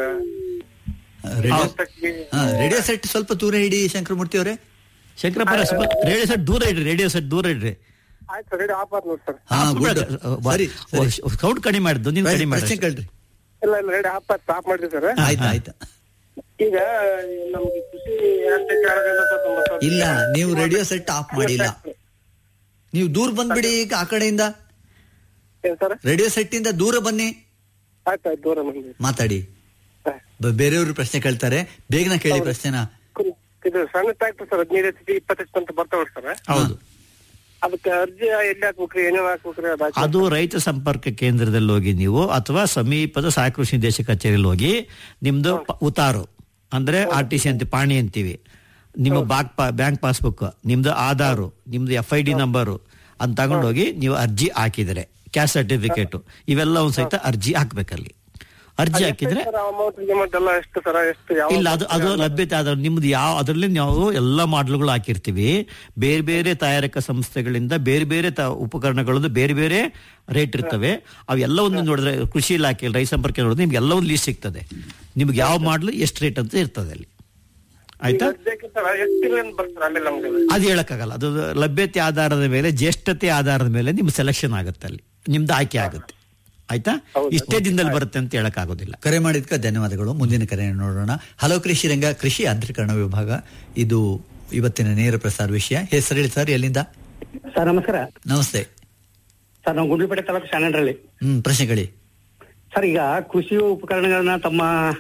[SPEAKER 5] ರೇಡಿಯೋ ಹಾ, ರೇಡಿಯೋ ಸೆಟ್ ಸ್ವಲ್ಪ ದೂರ ಹಿಡಿ ಶಂಕರಮೂರ್ತಿ ಅವರೇ
[SPEAKER 6] ಶಂಕರಪ್ಪ ಸ್ವಲ್ಪ ರೇಡಿಯೋ ಸೆಟ್ ದೂರ ಇಡ್ರಿ ರೇಡಿಯೋ ಸೆಟ್ ದೂರ ಇಡ್ರಿ
[SPEAKER 8] ಆಯ್ತು ರೆಡಿ ಆಫ್ ಆದ್ ನೋಡಿ ಸರ್
[SPEAKER 5] ಹಾ ಗುಡ್ ಸರಿ ಸರಿ.
[SPEAKER 6] ಸೌಂಡ್ ಕಡಿಮೆ ಮಾಡಿದ್ದು ನೀನ್ ಕಡಿಮೆ
[SPEAKER 5] ಪ್ರಶ್ನೆ
[SPEAKER 6] ಮಾಡಿ
[SPEAKER 5] ಕೇಳ್ರಿ
[SPEAKER 8] ಇಲ್ಲ ಇಲ್ಲ ರೆಡಿ ಆಫ್ ಆದ್ ಆಫ್ ಮಾಡಿದ್ವಿ ಸರ್
[SPEAKER 5] ಆಯ್ತು ಆಯ್ತು
[SPEAKER 8] ಈಗ ನಮ್ಗೆ ಕೃಷಿ ಯಾಂತ್ರಿಕರಣದಿಂದ ಸರ್ ನಮ್ಮ ಸರ್
[SPEAKER 5] ಇಲ್ಲ ನೀವು ರೇಡಿಯೋ ಸೆಟ್ ಆಫ್ ಮಾಡಿಲ್ಲ ನೀವು ದೂರ ಬಂದ್ಬಿಡಿ ಈಗ ಆ ಕಡೆಯಿಂದ
[SPEAKER 8] ಏನ್ ಸರ್
[SPEAKER 5] ರೇಡಿಯೋ ಸೆಟ್ ಇಂದ ದೂರ ಬನ್ನಿ
[SPEAKER 8] ಆಯ್ತು ಆಯ್ತು ದೂರ ಮಂದಿ
[SPEAKER 5] ಮಾತಾಡಿ ಬ- ಬೇರೆಯವರು ಪ್ರಶ್ನೆ ಕೇಳ್ತಾರೆ ಬೇಗನ ಕೇಳಿ ಪ್ರಶ್ನೆನ
[SPEAKER 8] ಇದು ಸಣ್ಣ ಟ್ರ್ಯಾಕ್ಟರ್ ಸರ್ ಹದಿನೈದು ಎಚ್ ಪಿ ಇಪ್ಪತ್ತು ಎಚ್ ಅಂತ ಬರ್ತಾವ ಸರ್
[SPEAKER 6] ಹೌದು
[SPEAKER 8] ಅದಕ್ಕೆ ಅರ್ಜಿ ಎಲ್ಲಿ ಹಾಕ್ಬೇಕ್ರಿ ಏನೇನ್ ಹಾಕ್ಬೇಕ್ರಿ ಅದು ಹಾಕಿ-
[SPEAKER 6] ಅದು ರೈತ ಸಂಪರ್ಕ ಕೇಂದ್ರದಲ್ಲಿ ಹೋಗಿ ನೀವು ಅಥವಾ ಸಮೀಪದ ಸಹಾಯ ಕೃಷಿ ನಿರ್ದೇಶ ಕಚೇರಿಯಲ್ಲಿ ಹೋಗಿ ನಿಮ್ದು ಪ- ಉತಾರು ಅಂದ್ರೆ ಆರ್ ಟಿ ಸಿ ಅಂತ ಪಾಣಿ ಅಂತೀವಿ ನಿಮ್ಮ ಬಾಕ್ ಬ್ಯಾಂಕ್ ಪಾಸ್ಬುಕ್ ನಿಮ್ದು ಆಧಾರು ನಿಮ್ದು ಎಫ್ ಐ ಡಿ ನಂಬರು ಅಂತ ತಗೊಂಡೋಗಿ ನೀವು ಅರ್ಜಿ ಹಾಕಿದರೆ ಕ್ಯಾಸ್ಟ್ ಸರ್ಟಿಫಿಕೇಟ್ ಇವೆಲ್ಲ ಒಂದ್ ಸಹಿತ ಅರ್ಜಿ ಹಾಕ್ಬೇಕಲ್ಲಿ ಅರ್ಜಿ ಹಾಕಿದ್ರೆ
[SPEAKER 8] ಸರ್ ಅಮೌಂಟ್ ಗಿಮೌಂಟ್ ಎಲ್ಲ ಎಷ್ಟು ಸರ್ ಎಷ್ಟು ಯಾವ
[SPEAKER 6] ಇಲ್ಲ ಅದು ಅದು ಲಭ್ಯತೆ ಆದ ನಿಮ್ದು ಯಾವ ಅದರಲ್ಲಿ ನಾವು ಎಲ್ಲ ಮಾಡ್ಲ್ಗಳು ಹಾಕಿರ್ತೀವಿ ಬೇರೆ ಬೇರೆ ತಯಾರಕ ಸಂಸ್ಥೆಗಳಿಂದ ಬೇರೆ ಬೇರೆ ತ ಉಪಕರಣಗಳದ್ದು ಬೇರೆ ಬೇರೆ ರೇಟ್ ಇರ್ತವೆ ಅವೆಲ್ಲವನ್ನು ನೋಡಿದ್ರೆ ಕೃಷಿ ಇಲಾಖೆ ರೈತ ಸಂಪರ್ಕ ನೋಡಿದ್ರೆ ನಿಮ್ಗೆ ಎಲ್ಲ ಒಂದು ಲೀಸ್ಟ್ ಸಿಗ್ತದೆ ನಿಮ್ಗೆ ಯಾವ ಮಾಡ್ಲು ಎಷ್ಟು ರೇಟ್ ಅಂತ ಇರ್ತದೆ ಅಲ್ಲಿ ಆಯ್ತಾ
[SPEAKER 8] ಅರ್ಜಿಗೆ ಸರ್ ಎಷ್ಟು ತಿಂಗಳಿಂದ ಬರ್ತಾರೆ ಅಲ್ಲಿ ನಮ್ಗೆ
[SPEAKER 6] ಅದು ಹೇಳಕ್ಕಾಗಲ್ಲ ಅದು ಲಭ್ಯತೆ ಆಧಾರದ ಮೇಲೆ ಜ್ಯೇಷ್ಠತೆ ಆಧಾರದ ಮೇಲೆ ನಿಮ್ ಸೆಲೆಕ್ಷನ್ ಆಗುತ್ತೆ ಅಲ್ಲಿ ನಿಮ್ದು ಆಯ್ಕೆ ಆಗುತ್ತೆ ಆಯ್ತಾ ಇಷ್ಟೇ ದಿನದಲ್ಲಿ ಬರುತ್ತೆ ಅಂತ ಹೇಳಕ್ ಆಗೋದಿಲ್ಲ
[SPEAKER 5] ಕರೆ ಮಾಡಿದ್ಕ ಧನ್ಯವಾದಗಳು ಮುಂದಿನ ಕರೆ ನೋಡೋಣ ಹಲೋ ಕೃಷಿ ರಂಗ ಕೃಷಿ ಯಾಂತ್ರೀಕರಣ ವಿಭಾಗ ಇದು ಇವತ್ತಿನ ನೇರ ಪ್ರಸಾರ ವಿಷಯ ಹೆಸರು ಹೇಳಿ ಸರ್ ಎಲ್ಲಿಂದ
[SPEAKER 11] ಸರ್ ನಮಸ್ಕಾರ
[SPEAKER 5] ನಮಸ್ತೆ
[SPEAKER 11] ಸರ್ ನಾವು ಗುಂಡ್ಲುಪೇಟೆ ತಾಲೂಕು ಶಾನಂಡ್ರಲ್ಲಿ
[SPEAKER 5] ಹ್ಮ್ ಪ್ರಶ್ನೆಗಳಿ
[SPEAKER 11] ಸರ್ ಈಗ ಕೃಷಿ ಉಪಕರಣಗಳನ್ನ ತಮ್ಮ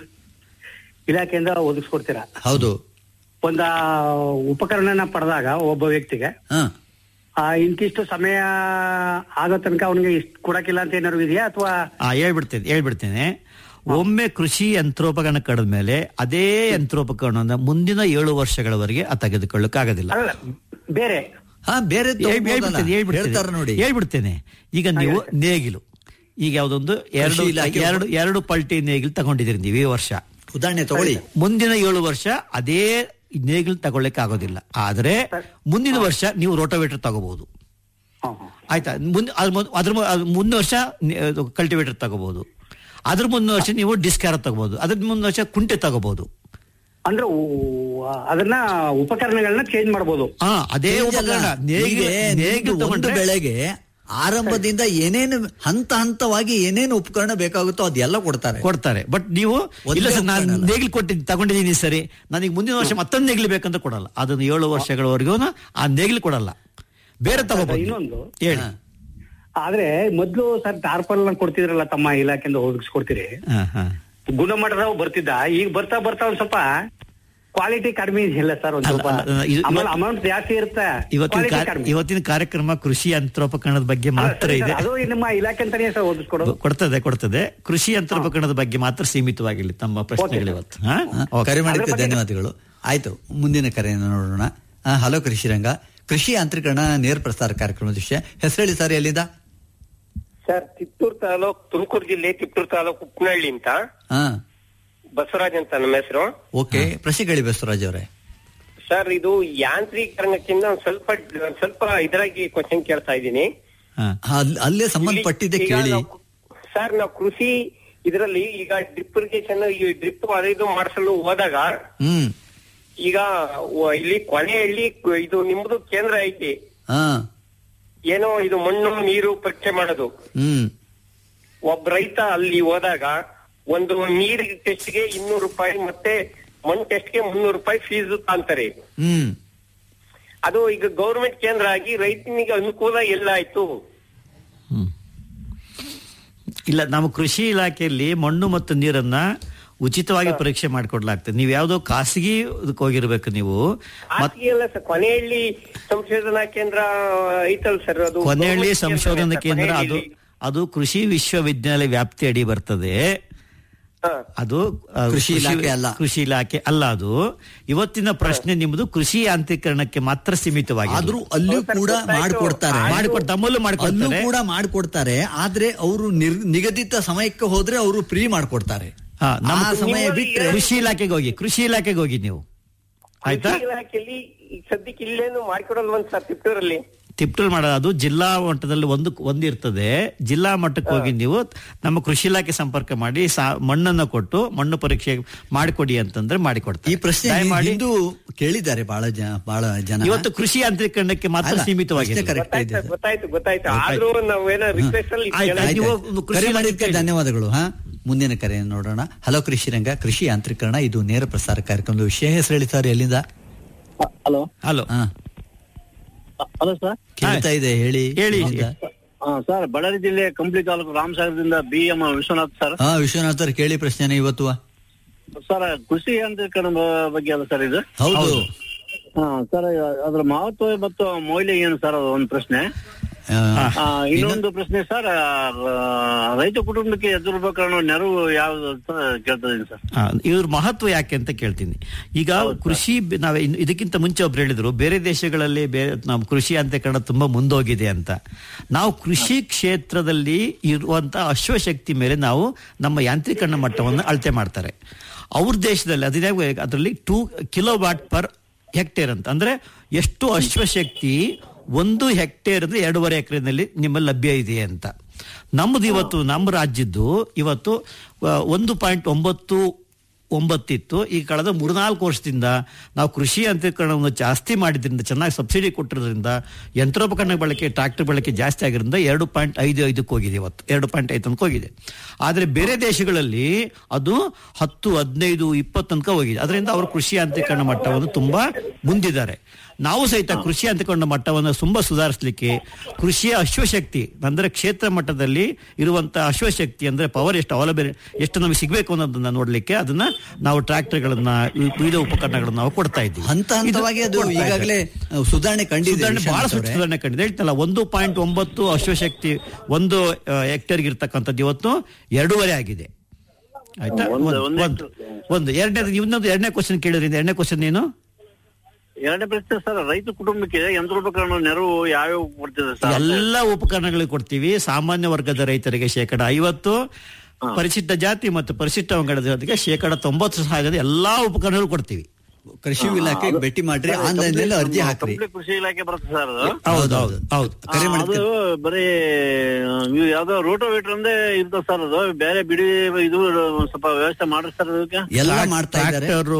[SPEAKER 11] ಇಲಾಖೆಯಿಂದ ಒದಗಿಸ್ಕೊಡ್ತೀರಾ
[SPEAKER 5] ಹೌದು
[SPEAKER 11] ಒಂದ ಉಪಕರಣನ ಪಡೆದಾಗ ಒಬ್ಬ ವ್ಯಕ್ತಿಗೆ
[SPEAKER 5] ಹಾ
[SPEAKER 11] ಆ ಇಂತಿಷ್ಟು ಸಮಯ ಆಗೋ ತನಕ ಅವನಿಗೆ ಇಷ್ಟು ಕೊಡಕ್ಕಿಲ್ಲ ಅಂತ ಏನಾದ್ರು ಇದೆಯಾ ಅಥವಾ
[SPEAKER 6] ಆ ಹೇಳ್ಬಿಡ್ತೇನೆ ಹೇಳ್ಬಿಡ್ತೇನೆ ಒಮ್ಮೆ ಕೃಷಿ ಯಂತ್ರೋಪಕರಣ ಕಳೆದ ಮೇಲೆ ಅದೇ ಯಂತ್ರೋಪಕರಣವನ್ನ ಮುಂದಿನ ಏಳು ವರ್ಷಗಳವರೆಗೆ ಆ ತೆಗೆದುಕೊಳ್ಳಕ್ಕಾಗೋದಿಲ್ಲ
[SPEAKER 11] ಅಲ್ಲ ಬೇರೆ
[SPEAKER 5] ಹಾ ಬೇರೆ
[SPEAKER 6] ಹೇಳ್- ಹೇಳ್ಬಿಡ್ತೇನೆ, ಹೇಳ್ಬಿಡ್ತೇನೆ.
[SPEAKER 5] ಹೇಳ್ತಾರ ನೋಡಿ
[SPEAKER 6] ಹೇಳ್ಬಿಡ್ತೇನೆ ಈಗ ನೀವು ನೇಗಿಲು ಈಗ ಯಾವ್ದೊಂದು ಎರಡು
[SPEAKER 5] ಕೃಷಿ ಇಲಾಖೆ
[SPEAKER 6] ಎರಡು ಎರಡು ಪಲ್ಟಿ ನೇಗಿಲು ತಗೊಂಡಿದ್ದೀರಿ ನೀವು ಈ ವರ್ಷ
[SPEAKER 5] ಉದಾಹರಣೆ ತಗೊಳ್ಳಿ
[SPEAKER 6] ಮುಂದಿನ ಏಳು ವರ್ಷ ಅದೇ ನೇಗಿಲು ತಗೊಳ್ಳಿಕ್ಕೆ ಆಗೋದಿಲ್ಲ ಆದ್ರೆ ಮುಂದಿನ ವರ್ಷ ನೀವು ರೋಟೋವೇಟರ್ ತಗೋಬಹುದು ಆಯ್ತಾ ಮುಂದೆ ಅದ್ರ ಮೊದ್- ಅದ್ರ ಮೊ- ಅದ್ರ ಮುಂದಿನ ವರ್ಷ ಕಲ್ಟಿವೇಟರ್ ತಗೋಬಹುದು ಅದ್ರ ಮುಂದಿನ ವರ್ಷ ನೀವು ಡಿಸ್ಕ್ಯಾರ ತಗೋಬಹುದು ಅದ್ರ ಮುಂದಿನ ವರ್ಷ ಕುಂಟೆ ತಗೋಬಹುದು
[SPEAKER 11] ಅಂದ್ರೆ ಊ- ಅದನ್ನ ಉಪಕರಣಗಳನ್ನ ಚೇಂಜ್ ಮಾಡ್ಬೋದು
[SPEAKER 6] ಹಾ ಅದೇ
[SPEAKER 5] Change ಅಲ್ಲ.
[SPEAKER 6] ಉಪಕರಣ ನೇಗಿಲು
[SPEAKER 5] ಹೀಗೆ
[SPEAKER 6] ನೇಗಿಲು
[SPEAKER 5] ನಿಮ್ದು ಒಂದು
[SPEAKER 6] ತಗೊಂಡ್ರೆ
[SPEAKER 5] ಬೆಳೆಗೆ ಆರಂಭದಿಂದ ಏನೇನು ಹಂತ ಹಂತವಾಗಿ ಏನೇನು ಉಪಕರಣ ಬೇಕಾಗುತ್ತೋ ಅದೆಲ್ಲ ಕೊಡ್ತಾರೆ
[SPEAKER 6] ಕೊಡ್ತಾರೆ ಬಟ್ ನೀವು
[SPEAKER 5] ಒಂದೇ
[SPEAKER 6] ಇಲ್ಲ ಸರ್ ನಾನು
[SPEAKER 5] ಉಪಕರಣ ಅಲ್ಲ.
[SPEAKER 6] ನೇಗಿಲು ಕೊಟ್ಟಿದ್ದು ತಗೊಂಡಿದ್ದೀನಿ ಸರಿ ನನಗೆ ಮುಂದಿನ ವರ್ಷ ಮತ್ತೊಂದು ನೇಗಿಲು ಬೇಕಂತ ಕೊಡಲ್ಲ ಅದನ್ನು ಏಳು ವರ್ಷಗಳವರೆಗೂ ಆ ನೇಗಿಲು ಕೊಡಲ್ಲ ಬೇರೆ ತಗೋಬಹುದು
[SPEAKER 11] ಇನ್ನೊಂದು
[SPEAKER 6] ಹೇಳಿ
[SPEAKER 11] ಆದ್ರೆ ಮೊದ್ಲು ಸರ್ ಟಾರ್ಪಲ್ ಕೊಡ್ತಿದ್ರಲ್ಲ ತಮ್ಮ ಇಲಾಖೆಯಿಂದ ಒದಗಿಸ್ಕೊಡ್ತೀರಿ
[SPEAKER 6] ಹಾ, ಹಾ.
[SPEAKER 11] ಗುಣಮಟ್ಟದವ್ ಬರ್ತಿದ್ದ ಈಗ ಬರ್ತಾ ಬರ್ತಾ ಒಂದ್ ಸ್ವಲ್ಪ ಕ್ವಾಲಿಟಿ ಕಡಿಮೆ ಇಲ್ಲ ಸರ್ ಒಂದ್
[SPEAKER 6] ಅಲ್ಲ,
[SPEAKER 11] ಸ್ವಲ್ಪ
[SPEAKER 6] ಅಲ್ಲ, ಇದು
[SPEAKER 11] ಆಮೇಲೆ
[SPEAKER 6] ಇವತ್ತು-
[SPEAKER 11] ಅಮೌಂಟ್ ಜಾಸ್ತಿ ಇರುತ್ತೆ
[SPEAKER 6] ಇವತ್ತಿನ
[SPEAKER 11] quality
[SPEAKER 6] ಕಾರ್ಯ-
[SPEAKER 11] ಕಡಿಮೆ.
[SPEAKER 6] ಇವತ್ತಿನ ಕಾರ್ಯಕ್ರಮ ಕೃಷಿ ಯಂತ್ರೋಪಕರಣದ ಬಗ್ಗೆ
[SPEAKER 11] ಅಲ್ಲ,
[SPEAKER 6] ಮಾತ್ರ
[SPEAKER 11] ಸರಿ
[SPEAKER 6] ಇದೆ
[SPEAKER 11] ಸರ್, ಅದು ನಿಮ್ಮ ಇಲಾಖೆ ಅಂತಾನೆ ಸರ್ ಓದಿಸ್ಕೊಡೋದು
[SPEAKER 6] ಕೊಡ್ತದೆ ಕೊಡ್ತದೆ ಕೃಷಿ ಯಂತ್ರೋಪಕರಣದ ಬಗ್ಗೆ ಮಾತ್ರ ಸೀಮಿತವಾಗಿಲ್ಲ ತಮ್ಮ ಪ್ರಶ್ನೆಗಳು ಇವತ್ತು ಹಾ?
[SPEAKER 5] ಹಾ,
[SPEAKER 6] ಓಕೆ.
[SPEAKER 5] ಕರೆ ಮಾಡಿದ್ದಕ್ಕೆ ಧನ್ಯವಾದಗಳು ಆಯ್ತು ಮುಂದಿನ ಕರೆಯನ್ನು ನೋಡೋಣ ಆ, ಹಲೋ ಕೃಷಿ ರಂಗ ಕೃಷಿ ಯಾಂತ್ರೀಕರಣ ನೇರ ಪ್ರಸಾರ ಕಾರ್ಯಕ್ರಮದ ವಿಷಯ ಹೆಸರು ಹೇಳಿ ಸರ್ ಎಲ್ಲಿಂದ
[SPEAKER 12] ಸರ್ ತಿಪ್ಟೂರು ತಾಲೂಕ್ ತುಮಕೂರು ಜಿಲ್ಲೆ ತಿಪ್ಟೂರು ತಾಲೂಕು ಉಪ್ಪನಹಳ್ಳಿ ಅಂತ
[SPEAKER 5] ಹಾ
[SPEAKER 12] ಬಸವರಾಜ್ ಅಂತ ನಮ್ಮ ಹೆಸರು
[SPEAKER 5] ಓಕೆ ಪ್ರಶ್ನೆಗಳಿ ಬಸವರಾಜ್ ಅವರೇ
[SPEAKER 12] ಸರ್ ಇದು ಯಾಂತ್ರೀಕರಣಕ್ಕಿಂತ ಒಂದ್ ಸ್ವಲ್ಪ ಒಂದ್ ಸ್ವಲ್ಪ ಇದರಾಗಿ ಕ್ವಶನ್ ಕೇಳ್ತಾ ಇದ್ದೀನಿ
[SPEAKER 5] ಅಲ್- ಅಲ್ಲೇ ಸಂಬಂಧಪಟ್ಟಿದೆ
[SPEAKER 12] ಈಗ
[SPEAKER 5] ಕೇಳಿ
[SPEAKER 12] ನಾವು- ಸರ್ ನಾವು ಕೃಷಿ ಇದರಲ್ಲಿ ಈಗ ಡ್ರಿಪ್ ಇರಿಗೇಷನ್ ಈ ಡ್ರಿಪ್ ಅದು ಇದು ಮಾಡಿಸಲು ಹೋದಾಗ
[SPEAKER 5] ಹ್ಮ್
[SPEAKER 12] ಈಗ ವ- ಇಲ್ಲಿ ಕೊನೆಯಲ್ಲಿ ಕು- ಇದು ನಿಮ್ದು ಕೇಂದ್ರ ಐತಿ
[SPEAKER 5] ಹಾ
[SPEAKER 12] ಏನೋ ಇದು ಮಣ್ಣು ನೀರು ಪರೀಕ್ಷೆ ಮಾಡೋದು
[SPEAKER 5] ಹ್ಮ್
[SPEAKER 12] ಒಬ್ಬ ರೈತ ಅಲ್ಲಿ ಹೋದಾಗ ಒಂದು ನೀರ್ ಟೆಸ್ಟ್ಗೆ ಇನ್ನೂರು ರೂಪಾಯಿ ಮತ್ತೆ ಮಣ್ಣು ಟೆಸ್ಟ್ಗೆ ಮುನ್ನೂರು ರೂಪಾಯಿ ಫೀಸ್ ಅಂತಾರೆ
[SPEAKER 5] ಹ್ಮ್
[SPEAKER 12] ಅದು ಈಗ ಗೌರ್ಮೆಂಟ್ ಕೇಂದ್ರ ಆಗಿ ರೈತನಿಗೆ ಅನುಕೂಲ ಎಲ್ಲ ಆಯ್ತು
[SPEAKER 6] ಇಲ್ಲ ನಮ್ಮ ಕೃಷಿ ಇಲಾಖೆಯಲ್ಲಿ ಮಣ್ಣು ಮತ್ತು ನೀರನ್ನ ಉಚಿತವಾಗಿ ಪರೀಕ್ಷೆ ಮಾಡಿಕೊಡ್ಲಾಗ್ತದೆ ನೀವು ಯಾವ್ದೋ ಖಾಸಗಿ ಇದಕ್ಕೆ ಹೋಗಿರ್ಬೇಕು ನೀವು ಮತ್
[SPEAKER 12] ಹಾಗೆ ಅಲ್ಲ ಸರ್ ಕೊನೆಯಲ್ಲಿ ಸಂಶೋಧನಾ ಕೇಂದ್ರ ಐತಲ್ ಸರ್ ಅದು
[SPEAKER 6] ಕೊನೆಯಲ್ಲಿ
[SPEAKER 12] government
[SPEAKER 6] ಸಂಶೋಧನಾ
[SPEAKER 12] ಕೇಂದ್ರ
[SPEAKER 6] ಕೇಂದ್ರ ಅದು
[SPEAKER 12] ಕೊನೆಯಲ್ಲಿ.
[SPEAKER 6] ಅದು ಕೃಷಿ ವಿಶ್ವವಿದ್ಯಾಲಯ ವ್ಯಾಪ್ತಿ ಅಡಿ ಬರ್ತದೆ ಅದು ಆ,
[SPEAKER 5] ಕೃಷಿ ಇಲಾಖೆ ಅಲ್ಲ.
[SPEAKER 6] ಕೃಷಿ ಇಲಾಖೆ ಅಲ್ಲ ಅದು ಇವತ್ತಿನ ಪ್ರಶ್ನೆ ನಿಮ್ಮದು ಕೃಷಿ ಯಾಂತ್ರೀಕರಣಕ್ಕೆ ಮಾತ್ರ ಸೀಮಿತವಾಗಿದೆ
[SPEAKER 5] ಆದ್ರೂ ಅಲ್ಲೂ ಕೂಡ ಮಾಡಿಕೊಡ್ತಾರೆ
[SPEAKER 6] ಮಾಡಿಕೊಡ್ ತಮ್ಮಲ್ಲೂ
[SPEAKER 5] ಅಲ್ಲೂ
[SPEAKER 6] ಮಾಡಿಕೊಡ್ತಾರೆ
[SPEAKER 5] ಕೂಡ ಮಾಡಿಕೊಡ್ತಾರೆ ಆದ್ರೆ ಅವರು ನಿಗದಿತ ಸಮಯಕ್ಕೆ ಹೋದ್ರೆ ಅವರು ಫ್ರೀ ಮಾಡ್ಕೊಡ್ತಾರೆ
[SPEAKER 6] ಹಾ, ನಮ್ಮ
[SPEAKER 5] ಆ ಸಮಯ ಬಿಟ್ರೆ
[SPEAKER 6] ಕೃಷಿ ಇಲಾಖೆಗೆ ಹೋಗಿ ಕೃಷಿ ಇಲಾಖೆಗೆ ಹೋಗಿ ನೀವು ಆಯ್ತಾ
[SPEAKER 12] ಕೃಷಿ ಇಲಾಖೆಯಲ್ಲಿ ಈಗ ಸದ್ಯಕ್ಕೆ ಇಲ್ಲೇನು ಮಾಡ್ಕೊಡಲ್ವಂತ ಸರ್ ತಿಪ್ಟೂರಲ್ಲಿ
[SPEAKER 6] ತಿಪ್ಟಲ್ ಮಾಡೋದು ಅದು ಜಿಲ್ಲಾ ಮಟ್ಟದಲ್ಲಿ ಒಂದು ಒಂದು ಇರ್ತದೆ ಜಿಲ್ಲಾ ಮಟ್ಟಕ್ಕೆ ಹೋಗಿ ನೀವು ನಮ್ಮ ಕೃಷಿ ಇಲಾಖೆ ಸಂಪರ್ಕ ಮಾಡಿ ಸಾ- ಮಣ್ಣನ್ನ ಕೊಟ್ಟು ಮಣ್ಣು ಪರೀಕ್ಷೆ ಮಾಡಿಕೊಡಿ ಅಂತಂದ್ರೆ ಮಾಡಿಕೊಡ್ತಾರೆ
[SPEAKER 5] ಈ ಪ್ರಶ್ನೆ
[SPEAKER 6] ದಯಮಾಡಿ
[SPEAKER 5] ಹಿಂದೂ ಕೇಳಿದ್ದಾರೆ ಬಹಳ ಜನ ಬಹಳ ಜನ
[SPEAKER 6] ಇವತ್ತು ಕೃಷಿ ಯಾಂತ್ರೀಕರಣಕ್ಕೆ ಮಾತ್ರ
[SPEAKER 5] ಅಲ್ಲ,
[SPEAKER 6] ಸೀಮಿತವಾಗಿದೆ
[SPEAKER 5] ಪ್ರಶ್ನೆ correct ಇದೆ
[SPEAKER 12] ಗೊತ್ತಾಯ್ತು ಗೊತ್ತಾಯ್ತು ಗೊತ್ತಾಯ್ತು
[SPEAKER 6] ಗೊತ್ತಾಯ್ತು.
[SPEAKER 12] ಆದ್ರೂ ನಾವೇನೋ ರಿಕ್ವೆಸ್ಟ್ ಅಲ್ಲಿ
[SPEAKER 6] ಆಯ್ತು,
[SPEAKER 12] ಕೇಳೋದು-
[SPEAKER 6] ನೀವು
[SPEAKER 5] ಆಯ್ತು.
[SPEAKER 6] ಕೃಷಿ
[SPEAKER 5] ಕರೆ
[SPEAKER 6] ಇಲಾಖೆ
[SPEAKER 5] ಮಾಡಿದ್ದಕ್ಕೆ
[SPEAKER 6] ಕೇಳಿ.
[SPEAKER 5] ಧನ್ಯವಾದಗಳು ಹಾ ಮುಂದಿನ ಕರೆಯನ್ನು ನೋಡೋಣ ಹಲೋ ಕೃಷಿ ರಂಗ ಕೃಷಿ ಯಾಂತ್ರೀಕರಣ ಇದು ನೇರ ಪ್ರಸಾರ ಕಾರ್ಯಕ್ರಮದ ವಿಷಯ ಹೆಸರು ಹೇಳಿ ಸರ್ ಎಲ್ಲಿಂದ
[SPEAKER 11] ಹಲೋ
[SPEAKER 6] ಹಲೋ
[SPEAKER 5] ಹಾ
[SPEAKER 11] ಹಲೋ ಸರ್
[SPEAKER 5] ಕೇಳ್ತಾ ಇದೆ ಹೇಳಿ
[SPEAKER 6] ಹೇಳಿ.
[SPEAKER 5] ಎಲ್ಲಿಂದ?
[SPEAKER 11] ಸರ್ ಬಳ್ಳಾರಿ ಜಿಲ್ಲೆ ಕಂಪ್ಲಿ ತಾಲೂಕು ರಾಮಸಾಗರದಿಂದ ಬಿ ಎಂ ವಿಶ್ವನಾಥ್ ಸರ್
[SPEAKER 5] ಹಾ ವಿಶ್ವನಾಥ್ ಅವ್ರು ಕೇಳಿ ಪ್ರಶ್ನೆನ ಇವತ್ತು
[SPEAKER 11] ಸರ್ ಕೃಷಿ ಯಾಂತ್ರೀಕರಣ ಬ- ಬಗ್ಗೆ ಅಲ್ಲ ಸರ್ ಇದು
[SPEAKER 5] ಹೌದು
[SPEAKER 11] ಹಾ ಸರ್ ಅದ್ರ ಮಹತ್ವ ಮತ್ತು ಮೌಲ್ಯ ಏನು ಸರ್ ಅದು ಒಂದು ಪ್ರಶ್ನೆ
[SPEAKER 5] ಆ,
[SPEAKER 11] ಆ, ಇನ್ನೊಂದು ಪ್ರಶ್ನೆ ಸರ್ ಆ, ರೈತ ಕುಟುಂಬಕ್ಕೆ ಎದುರ್ಬೇಕಾದ ನೆರವು ಯಾವ್ದು ಅಂತ ಕೇಳ್ತಾ ಇದೀನಿ ಸರ್
[SPEAKER 6] ಆ, ಇವ್ರ ಮಹತ್ವ ಯಾಕೆ ಅಂತ ಕೇಳ್ತೀನಿ ಈಗ ಕೃಷಿ ಬೆ- ನಾವ್ ಇನ್ನು ಇದಕ್ಕಿಂತ ಮುಂಚೆ ಒಬ್ರು ಹೇಳಿದ್ರು ಬೇರೆ ದೇಶಗಳಲ್ಲಿ ಬೇರೆ ನಮ್ಮ ಕೃಷಿ ಯಾಂತ್ರೀಕರಣ ತುಂಬಾ ಮುಂದೋಗಿದೆ ಅಂತ ನಾವು ಕೃಷಿ ಕ್ಷೇತ್ರದಲ್ಲಿ ಇರುವಂತ ಅಶ್ವಶಕ್ತಿ ಮೇಲೆ ನಾವು ನಮ್ಮ ಯಾಂತ್ರೀಕರಣ ಮಟ್ಟವನ್ನು ಅಳತೆ ಮಾಡ್ತಾರೆ ಅವ್ರ ದೇಶದಲ್ಲಿ ಅದೇ ಅದರಲ್ಲಿ two kilowatt per hectare ಅಂತ ಅಂದ್ರೆ ಎಷ್ಟು ಅಶ್ವಶಕ್ತಿ ಒಂದು ಹೆಕ್ಟೇರ್ ಅಂದ್ರೆ ಎರಡೂವರೆ ಎಕರೆನಲ್ಲಿ ನಿಮ್ಮಲ್ಲಿ ಲಭ್ಯ ಇದೆ ಅಂತ ನಮ್ಮದು ಇವತ್ತು ನಮ್ಮ ರಾಜ್ಯದ್ದು ಇವತ್ತು ಆ, ಒಂದು ಪಾಯಿಂಟ್ ಒಂಬತ್ತು ಒಂಬತ್ತಿತ್ತು ಈ ಕಳೆದ ಮೂರ್ನಾಲ್ಕು ವರ್ಷದಿಂದ ನಾವು ಕೃಷಿ ಯಂತ್ರೀಕರಣವನ್ನು ಜಾಸ್ತಿ ಮಾಡಿದ್ರಿಂದ ಚೆನ್ನಾಗಿ ಸಬ್ಸಿಡಿ ಕೊಟ್ಟಿರೋದ್ರಿಂದ ಯಂತ್ರೋಪಕರಣ ಬಳಕೆ ಟ್ರಾಕ್ಟರ್ ಬಳಕೆ ಜಾಸ್ತಿ ಆಗಿರೋದ್ರಿಂದ ಎರಡು ಪಾಯಿಂಟ್ ಐದು ಐದಕ್ಕೆ ಹೋಗಿದೆ ಇವತ್ತು ಎರಡು ಪಾಯಿಂಟ್ ಐದು ತನಕ ಹೋಗಿದೆ ಆದರೆ ಬೇರೆ ದೇಶಗಳಲ್ಲಿ ಅದು ಹತ್ತು ಹದಿನೈದು ಇಪ್ಪತ್ತು ತನಕ ಹೋಗಿದೆ ಅದರಿಂದ ಅವರು ಕೃಷಿ ಯಾಂತ್ರೀಕರಣ ಮಟ್ಟವನ್ನು ತುಂಬಾ ಮುಂದಿದ್ದಾರೆ ನಾವು ಸಹಿತ ಕೃಷಿ ಯಂತ್ರೀಕರಣ ಮಟ್ಟವನ್ನು ತುಂಬಾ ಸುಧಾರಿಸಲಿಕ್ಕೆ ಕೃಷಿಯ ಅಶ್ವಶಕ್ತಿ ಅಂದ್ರೆ ಕ್ಷೇತ್ರ ಮಟ್ಟದಲ್ಲಿ ಇರುವಂತಹ ಅಶ್ವಶಕ್ತಿ ಅಂದ್ರೆ ಪವರ್ ಎಷ್ಟು ಅವೈಲಬಲ್ ಎಷ್ಟು ನಮಗೆ ಸಿಗಬೇಕು ಅನ್ನೋದನ್ನ ನೋಡ್ಲಿಕ್ಕೆ ಅದನ್ನ ನಾವು ಟ್ರಾಕ್ಟರ್ಗಳನ್ನ ವಿವಿಧ ಉಪಕರಣಗಳನ್ನ ನಾವು ಕೊಡ್ತಾ ಇದ್ದೀವಿ
[SPEAKER 5] ಹಂತ ಹಂತವಾಗಿ ಅದು
[SPEAKER 6] ಕೊಡ್ತಾ ಇದ್ದಾರೆ.
[SPEAKER 5] ಈಗಾಗಲೇ ಸುಧಾರಣೆ ಕಂಡಿದೆ
[SPEAKER 6] ಸುಧಾರಣೆ ಬಹಳ
[SPEAKER 5] ವಿಶ್ವನಾಥ್ ಅವರೇ.
[SPEAKER 6] ಸುಧಾರಣೆ ಕಂಡಿದೆ ಹೇಳ್ತಲ್ಲ ಒಂದು ಪಾಯಿಂಟ್ ಒಂಬತ್ತು ಅಶ್ವಶಕ್ತಿ ಒಂದು ಹೆಕ್ಟೇರ್ಗೆ ಇರ್ತಕ್ಕಂಥದ್ದು ಇವತ್ತು ಎರಡೂವರೆ ಆಗಿದೆ ಆಯ್ತಾ
[SPEAKER 11] ಒಂದು-
[SPEAKER 6] ಒಂದು ಒಂದು ಒಂದು ಎರಡನೇ ಇನ್ನೊಂದು ಎರಡನೇ ಕ್ವಶನ್ ಕೇಳಿದ್ರಿಂದ ಎರಡನೇ ಕ್ವಶನ್ ಏನು
[SPEAKER 11] ಎರಡನೇ ಪ್ರಶ್ನೆ ಸರ್ ರೈತ ಕುಟುಂಬಕ್ಕೆ ಯಂತ್ರೋಪಕರಣ ನೆರವು ಯಾವ್ಯಾವ ಕೊಡ್ತಿದೆ ಸರ್
[SPEAKER 6] ಎಲ್ಲ ಉಪಕರಣಗಳಿಗೆ ಕೊಡ್ತೀವಿ ಸಾಮಾನ್ಯ ವರ್ಗದ ರೈತರಿಗೆ ಶೇಕಡ ಐವತ್ತು ಪರಿಶಿಷ್ಟ ಜಾತಿ ಮತ್ತು ಪರಿಶಿಷ್ಟ ವರ್ಗದ ಜೊತೆಗೆ ಶೇಕಡ ತೊಂಬತ್ತು ಸಹಾಯದ ಎಲ್ಲಾ ಉಪಕರಣಗಳು ಕೊಡ್ತೀವಿ
[SPEAKER 5] ಕೃಷಿ ಇಲಾಖೆಗೆ ಭೇಟಿ ಮಾಡ್ರಿ ಆನ್ಲೈನ್ ನಲ್ಲಿ ಅರ್ಜಿ ಹಾಕ್ರಿ
[SPEAKER 11] ಕಂಪ್ಲೀಟ್ ಕೃಷಿ ಇಲಾಖೆ ಬರುತ್ತೆ ಸರ್ ಅದು
[SPEAKER 6] ಹೌದು ಹೌದು ಹೌದು
[SPEAKER 5] ಕರೆ
[SPEAKER 11] ಆ,
[SPEAKER 5] ಮಾಡಿದ್ಕೆ
[SPEAKER 11] ಅದು ಬರೀ ಆ, ಇವು ಯಾವ್ದೋ ರೋಟೋವೇಟರ್ ಅಂದೇ ಇರ್ತದೆ ಸರ್ ಅದು ಬೇರೆ ಬಿಡಿ ಇದು ಒಂದ್ ಸ್ವಲ್ಪ ವ್ಯವಸ್ಥೆ ಮಾಡ್ರಿ ಸರ್ ಅದಕ್ಕೆ
[SPEAKER 5] ಎಲ್ಲ ಮಾಡ್ತಾ ಇದ್ದಾರೆ
[SPEAKER 6] ಟ್ರಾಕ್ಟರು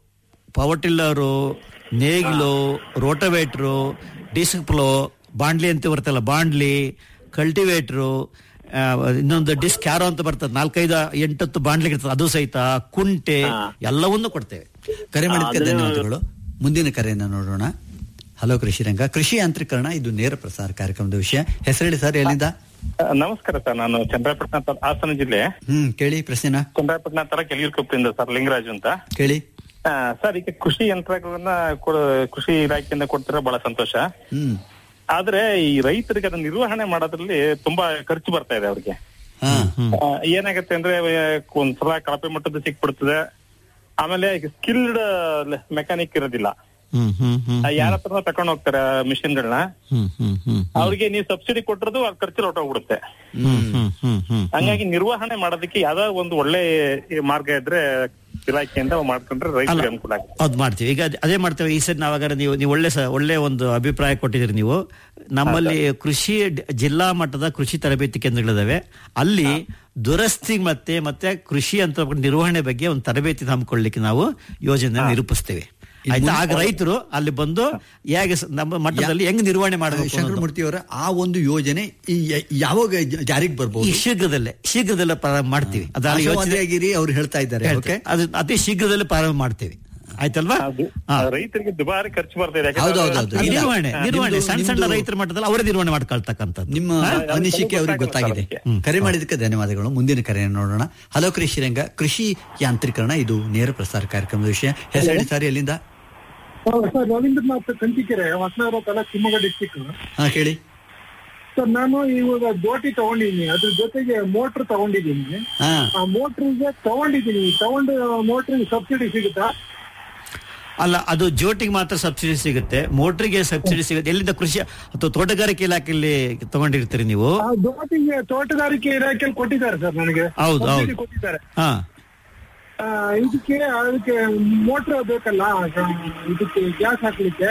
[SPEAKER 6] ಪವರ್ ಟಿಲ್ಲರು ನೇಗಿಲು ರೋಟೋವೇಟ್ರು ಡಿಸ್ಕ್ ಪ್ಲೋ ಬಾಂಡ್ಲಿ ಅಂತ ಬರ್ತಲ್ಲ ಬಾಂಡ್ಲಿ ಕಲ್ಟಿವೇಟ್ರು ಆ, ಇನ್ನೊಂದು ಡಿಸ್ಕ್ ಕ್ಯಾರೋ ಅಂತ ಬರ್ತದೆ ನಾಲ್ಕೈದು ಎಂಟತ್ತು ಬಾಂಡ್ಲಿ ಇರ್ತದೆ ಅದು ಸಹಿತ ಕುಂಟೆ ಎಲ್ಲವನ್ನೂ ಕೊಡ್ತೇವೆ
[SPEAKER 5] ಕರೆ ಮಾಡಿದ್ದಕ್ಕೆ ಧನ್ಯವಾದಗಳು ಮುಂದಿನ ಕರೆಯನ್ನ ನೋಡೋಣ ಹಲೋ ಕೃಷಿ ರಂಗ ಕೃಷಿ ಯಾಂತ್ರೀಕರಣ ಇದು ನೇರ ಪ್ರಸಾರ ಕಾರ್ಯಕ್ರಮದ ವಿಷಯ ಹೆಸರೇಳಿ ಸರ್ ಎಲ್ಲಿಂದ
[SPEAKER 13] ನಮಸ್ಕಾರ ಸರ್ ನಾನು ಚಂದ್ರಪಟ್ಟಣ ತ- ಹಾಸನ ಜಿಲ್ಲೆ
[SPEAKER 5] ಹ್ಮ್ ಕೇಳಿ ಪ್ರಶ್ನೆನ
[SPEAKER 13] ಚಂದ್ರಪಟ್ಟಣ ತರ ಕೆಲಿಯೂರ್ಕೊಪ್ಪದಿಂದ ಸರ್ ಲಿಂಗರಾಜು ಅಂತ
[SPEAKER 5] ಕೇಳಿ
[SPEAKER 13] ಆ, ಸರ್ ಈಗ ಕೃಷಿ ಯಂತ್ರಗಳನ್ನ ಕೊಡ- ಕೃಷಿ ಇಲಾಖೆಯಿಂದ ಕೊಡ್ತಿರೋ ಬಹಳ ಸಂತೋಷ
[SPEAKER 5] ಹ್ಮ್
[SPEAKER 13] ಆದ್ರೆ ಈ ರೈತರಿಗೆ ಅದನ್ನ ನಿರ್ವಹಣೆ ಮಾಡೋದ್ರಲ್ಲಿ ತುಂಬಾ ಖರ್ಚು ಬರ್ತಾ ಇದೆ ಅವ್ರಿಗೆ
[SPEAKER 5] ಹಾ
[SPEAKER 13] ಆ, ಏನಾಗತ್ತೆ ಅಂದ್ರೆ ಆ, ಒಂದ್ಸಲ ಕಳಪೆ ಮಟ್ಟದ ಸಿಕ್ಬಿಡ್ತದೆ ಆಮೇಲೆ ಸ್ಕಿಲ್ಡ್ ಮೆಕ್ಯಾನಿಕ್ ಇರೋದಿಲ್ಲ
[SPEAKER 6] ಹ್ಮ್ ಹ್ಮ್ ಹ್ಮ್
[SPEAKER 13] ಯಾರ ಹತ್ರ ತಗೊಂಡ್ ಹೋಗ್ತಾರೆ ಮಿಷಿನ್ಗಳನ್ನ
[SPEAKER 6] ಹ್ಮ್ ಹ್ಮ್ ಹ್ಮ್
[SPEAKER 13] ಅವ್ರಿಗೆ ನೀವು ಸಬ್ಸಿಡಿ ಕೊಟ್ಟಿರೋದು ಅದ್ ಖರ್ಚು ಹೊರಟೋಗ್ಬಿಡುತ್ತೆ
[SPEAKER 6] ಹ್ಮ್ ಹ್ಮ್ ಹ್ಮ್ ಹ್ಮ್
[SPEAKER 13] ಹಂಗಾಗಿ ನಿರ್ವಹಣೆ ಮಾಡೋದಕ್ಕೆ ಯಾವ್ದೋ ಒಂದು ಒಳ್ಳೆ ಮಾರ್ಗ ಇದ್ರೆ ಇಲಾಖೆಯಿಂದ ಮಾಡ್ಕೊಂಡ್ರೆ ರೈತರಿಗೆ ಅನುಕೂಲ ಆಗುತ್ತೆ
[SPEAKER 6] ಅದ್ ಮಾಡ್ತೀವಿ ಈಗ ಅದ್- ಅದೇ ಮಾಡ್ತೇವೆ ಈ ಸರಿ ನಾವಾಗ ನೀವು ನೀವು ಒಳ್ಳೆ ಸ- ಒಳ್ಳೆ ಒಂದು ಅಭಿಪ್ರಾಯ ಕೊಟ್ಟಿದ್ದೀರಿ ನೀವು ನಮ್ಮಲ್ಲಿ ಕೃಷಿ ಡ್- ಜಿಲ್ಲಾ ಮಟ್ಟದ ಕೃಷಿ ತರಬೇತಿ ಕೇಂದ್ರಗಳಿದಾವೆ ಅಲ್ಲಿ ದುರಸ್ತಿ ಮತ್ತೆ ಮತ್ತೆ ಕೃಷಿ ಅಂತ ನಿರ್ವಹಣೆ ಬಗ್ಗೆ ಒಂದು ತರಬೇತಿ ಹಮ್ಮಿಕೊಳ್ಳಿಕ್ಕೆ ನಾವು ಯೋಜನೆ ನಿರೂಪಿಸ್ತೇವೆ ಆಯ್ತಾ ಆಗ ರೈತರು ಅಲ್ಲಿ ಬಂದು ಹೇಗೆ ಸ- ನಮ್ಮ ಮಟ್ಟದಲ್ಲಿ ಹೆಂಗ್ ನಿರ್ವಹಣೆ ಮಾಡಬೇಕು ಅನ್ನೋದು.
[SPEAKER 5] ಶಂಕರಮೂರ್ತಿ ಅವರ ಆ ಒಂದು ಯೋಜನೆ ಈ ಯ- ಯಾವಾಗ ಜ- ಜಾರಿಗೆ
[SPEAKER 6] ಈ
[SPEAKER 5] ಬರ್ಬೋದು
[SPEAKER 6] ಶೀಘ್ರದಲ್ಲೇ ಶೀಘ್ರದಲ್ಲೇ ಪ್ರಾರಂಭ ಮಾಡ್ತೀವಿ ಅದರ ಯೋಚನೆ
[SPEAKER 5] ಆಶಾವಾದಿಯಾಗಿರಿ ಅವ್ರು ಹೇಳ್ತಾ ಇದ್ದಾರೆ ಓಕೆ
[SPEAKER 6] ಹೇಳ್ತೇವೆ. ಅದು ಅತಿ ಶೀಘ್ರದಲ್ಲೇ ಪ್ರಾರಂಭ ಮಾಡ್ತೇವೆ ಆಯ್ತಲ್ವಾ ಹಾ.
[SPEAKER 13] ರೈತರಿಗೆ ದುಬಾರಿ ಖರ್ಚು ಬರ್ತಾ ಇದೆ
[SPEAKER 5] ಹೌದು, ಹೌದು, ಹೌದು.
[SPEAKER 6] ಈ
[SPEAKER 5] ಇಲ್ಲ.
[SPEAKER 6] ನಿರ್ವಹಣೆ
[SPEAKER 5] ಹಾ,
[SPEAKER 6] ನಿರ್ವಹಣೆ
[SPEAKER 5] ನಿಮ್ದು-
[SPEAKER 6] ಸಣ್ಣ ಸಣ್ಣ
[SPEAKER 5] ನಿಮ್ದು-
[SPEAKER 6] ರೈತರ ಮಟ್ಟದಲ್ಲಿ ಅವರೇ ನಿರ್ವಹಣೆ ಮಾಡ್ಕೊಳ್ತಕ್ಕಂಥದ್ದು
[SPEAKER 5] ನಿಮ್ಮ ಅನಿಸಿಕೆ ಅವ್ರಿಗೆ ಗೊತ್ತಾಗಿದೆ ಕರೆ ಮಾಡಿದ್ದಕ್ಕೆ ಧನ್ಯವಾದಗಳು ಮುಂದಿನ ಕರೆಯನ್ನು ನೋಡೋಣ ಹಲೋ ಕೃಷಿ ರಂಗ ಕೃಷಿ ಯಾಂತ್ರೀಕರಣ ಇದು ನೇರ ಪ್ರಸಾರ ಕಾರ್ಯಕ್ರಮದ ವಿಷಯ ಹೆಸರು ಸರ್ ಎಲ್ಲಿಂದ
[SPEAKER 14] ಸರ್ ರವೀಂದ್ರನಾಥ್ ಕಂಚಿಕೆರೆ ಹೊಸನಗರ ತಾಲೂಕ್ ಶಿವಮೊಗ್ಗ ಡಿಸ್ಟಿಕ್
[SPEAKER 5] ಹಾ ಕೇಳಿ
[SPEAKER 14] ಸರ್ ನಾನು ಇವಾಗ ದೋಟಿ ತಗೊಂಡಿದ್ದೀನಿ ಅದ್ರ ಜೊತೆಗೆ ಮೋಟರ್ ತಗೊಂಡಿದ್ದೀನಿ
[SPEAKER 5] ಹಾ
[SPEAKER 14] ಆ ಮೋಟ್ರಿಗೆ ತಗೊಂಡಿದ್ದೀನಿ ತಗೊಂಡು ಮೋಟ್ರಿಗೆ ಸಬ್ಸಿಡಿ ಸಿಗುತ್ತಾ
[SPEAKER 6] ಅಲ್ಲ ಅದು ಜೋಟಿಗೆ ಮಾತ್ರ ಸಬ್ಸಿಡಿ ಸಿಗುತ್ತೆ ಮೋಟ್ರಿಗೆ ಸಬ್ಸಿಡಿ ಸಿಗುತ್ತೆ ಎಲ್ಲಿಂದ ಕೃಷಿ ಅಥವಾ ತೋಟಗಾರಿಕೆ ಇಲಾಖೆಯಲ್ಲಿ ತಗೊಂಡಿರ್ತೀರಿ ನೀವು
[SPEAKER 14] ಆ ದೋಟಿಗೆ ತೋಟಗಾರಿಕೆ ಇಲಾಖೆಯಲ್ಲಿ ಕೊಟ್ಟಿದ್ದಾರೆ ಸರ್ ನನಗೆ
[SPEAKER 6] ಹೌದು,
[SPEAKER 14] ಸಬ್ಸಿಡಿ
[SPEAKER 6] ಹೌದು.
[SPEAKER 14] ಕೊಟ್ಟಿದ್ದಾರೆ
[SPEAKER 6] ಹಾ
[SPEAKER 14] ಆ, ಇದಕ್ಕೆ ಅದಕ್ಕೆ ಮೋಟ್ರ್ ಬೇಕಲ್ಲ ಆ, ಇದಕ್ಕೆ ಗ್ಯಾಸ್ ಹಾಕ್ಲಿಕ್ಕೆ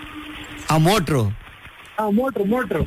[SPEAKER 6] ಆ ಮೋಟ್ರು
[SPEAKER 14] ಆ ಮೋಟ್ರ್ ಮೋಟ್ರ್